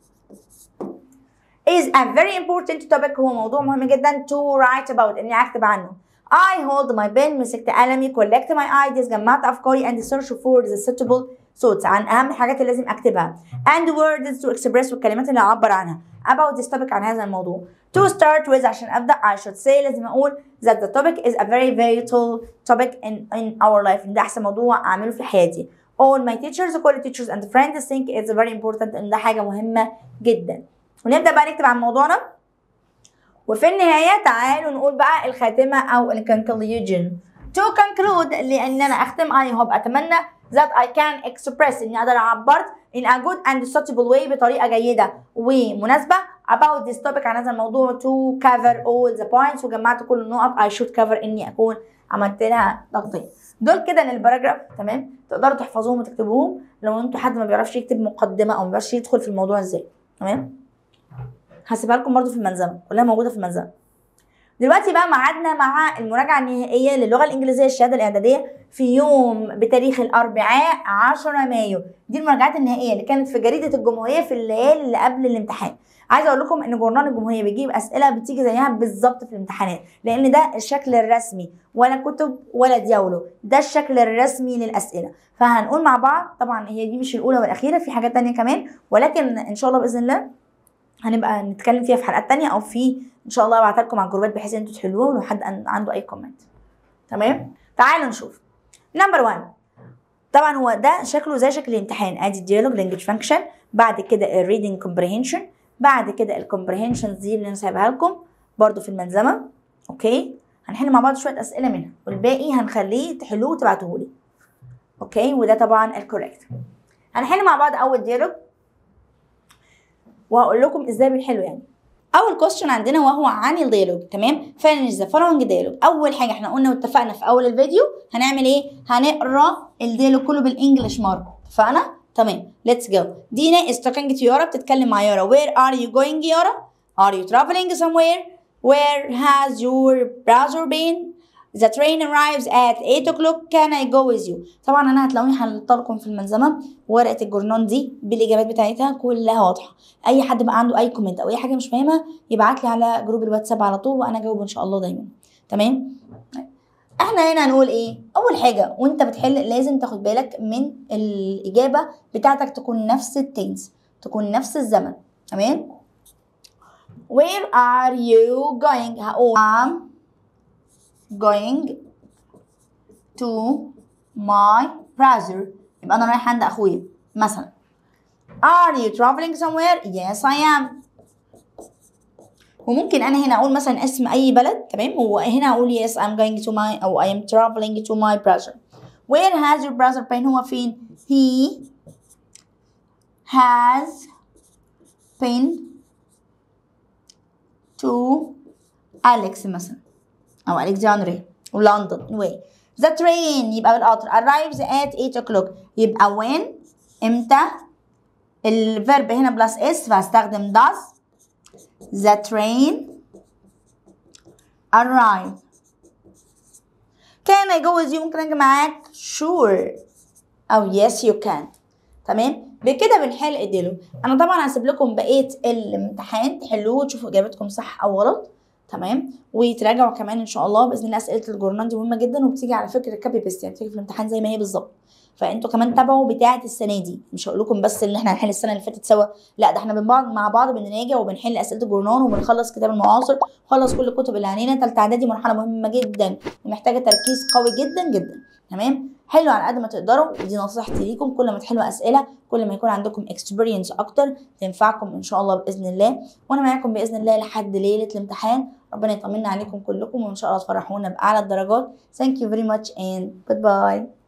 is a very important topic هو موضوع مهم جدا to write about إني أكتب عنه I hold my pen مسكت قلمي collect my ideas جمعت أفكاري and search for the suitable thoughts عن أهم الحاجات اللي لازم أكتبها and words to express والكلمات اللي أعبر عنها about this topic عن هذا الموضوع to start with عشان أبدأ I should say لازم أقول that the topic is a very vital topic in, in our life ده أحسن موضوع أعمله في حياتي all my teachers all teachers and friends think it's very important إن ده حاجة مهمة جدا ونبدأ بقى نكتب عن موضوعنا وفي النهاية تعالوا نقول بقى الخاتمة أو ال conclusion to conclude لأن أنا أختم I hope أتمنى that I can express إني أقدر أعبر in a good and suitable way بطريقة جيدة ومناسبة about this topic عن هذا الموضوع to cover all the points وجمعت كل النقط I should cover إني أكون عملت لها تغطية دول كده للباراجراف تمام تقدروا تحفظوهم وتكتبوهم لو انتوا حد ما بيعرفش يكتب مقدمة أو ما بيعرفش يدخل في الموضوع ازاي تمام هسيبها لكم برضو في الملزمة كلها موجودة في الملزمة دلوقتي بقى ميعادنا مع المراجعه النهائيه للغه الانجليزيه الشهاده الاعداديه في يوم بتاريخ الاربعاء 10 مايو دي المراجعات النهائيه اللي كانت في جريده الجمهوريه في الليالي اللي قبل الامتحان عايزه اقول لكم ان جورنال الجمهوريه بيجيب اسئله بتيجي زيها بالظبط في الامتحانات لان ده الشكل الرسمي ولا كتب ولا دياولو ده الشكل الرسمي للاسئله فهنقول مع بعض طبعا هي دي مش الاولى والاخيره في حاجات تانية كمان ولكن ان شاء الله باذن الله هنبقى نتكلم فيها في حلقات تانية او في ان شاء الله ابعتها لكم على الجروبات بحيث ان انتوا تحلوها ولو حد عنده اي كومنت تمام تعالوا نشوف نمبر 1 طبعا هو ده شكله زي شكل الامتحان ادي الديالوج لانجوج فانكشن بعد كده الريدنج كومبريهنشن بعد كده الكومبريهنشن دي اللي انا سايبها لكم برضو في الملزمه اوكي هنحل مع بعض شويه اسئله منها والباقي هنخليه تحلوه وتبعتوه لي اوكي وده طبعا الكوريكت هنحل مع بعض اول ديالوج وهقول لكم ازاي بنحله يعني اول كويستشن عندنا وهو عن الديالوج تمام فينش ذا فولوينج ديالوج اول حاجه احنا قلنا واتفقنا في اول الفيديو هنعمل ايه هنقرا الديالوج كله بالانجلش مره اتفقنا تمام ليتس جو دينا is talking to يارا بتتكلم مع يارا where are you going يارا are you traveling somewhere where has your brother been The train arrives at 8 o'clock can I go with you طبعا انا هتلاقوني حللت لكم في الملزمه ورقه الجورنان دي بالاجابات بتاعتها كلها واضحه اي حد بقى عنده اي كومنت او اي حاجه مش فاهمها يبعت لي على جروب الواتساب على طول وانا اجاوب ان شاء الله دايما تمام احنا هنا هنقول ايه اول حاجه وانت بتحل لازم تاخد بالك من الاجابه بتاعتك تكون نفس التنس تكون نفس الزمن تمام where are you going هقول I'm going to my brother يبقى انا رايح عند اخويا مثلا are you traveling somewhere yes I am وممكن انا هنا اقول مثلا اسم اي بلد تمام وهنا اقول yes I'm going to my او I am traveling to my brother where has your brother been هو فين he has been to Alex مثلا او الكسندريا ولندن way the train يبقى بالقطر arrives at 8 o'clock يبقى when امتى الفيرب هنا بلس اس فهستخدم does the train arrive can I go with you ممكن اجي معاك sure او yes you can تمام بكده بنحل الديلو انا طبعا هسيب لكم بقيه الامتحان تحلوه وتشوفوا اجابتكم صح او غلط تمام وتراجعوا كمان ان شاء الله باذن الله اسئله الجورنال دي مهمه جدا وبتيجي على فكره كابي بيست يعني بتيجي في الامتحان زي ما هي بالظبط فانتوا كمان تابعوا بتاعه السنه دي مش هقول لكم بس ان احنا هنحل السنه اللي فاتت سوا لا ده احنا بنبعض مع بعض بنراجع وبنحل اسئله الجورنال وبنخلص كتاب المعاصر ونخلص كل الكتب اللي علينا ثالثه اعدادي مرحله مهمه جدا ومحتاجه تركيز قوي جدا جدا تمام حلوا على قد ما تقدروا ودي نصيحتي ليكم كل ما تحلوا اسئله كل ما يكون عندكم اكسبيرينس اكتر تنفعكم ان شاء الله باذن الله وانا معاكم باذن الله لحد ليله الامتحان ربنا يطمنا عليكم كلكم وان شاء الله تفرحونا باعلى الدرجات thank you very much and goodbye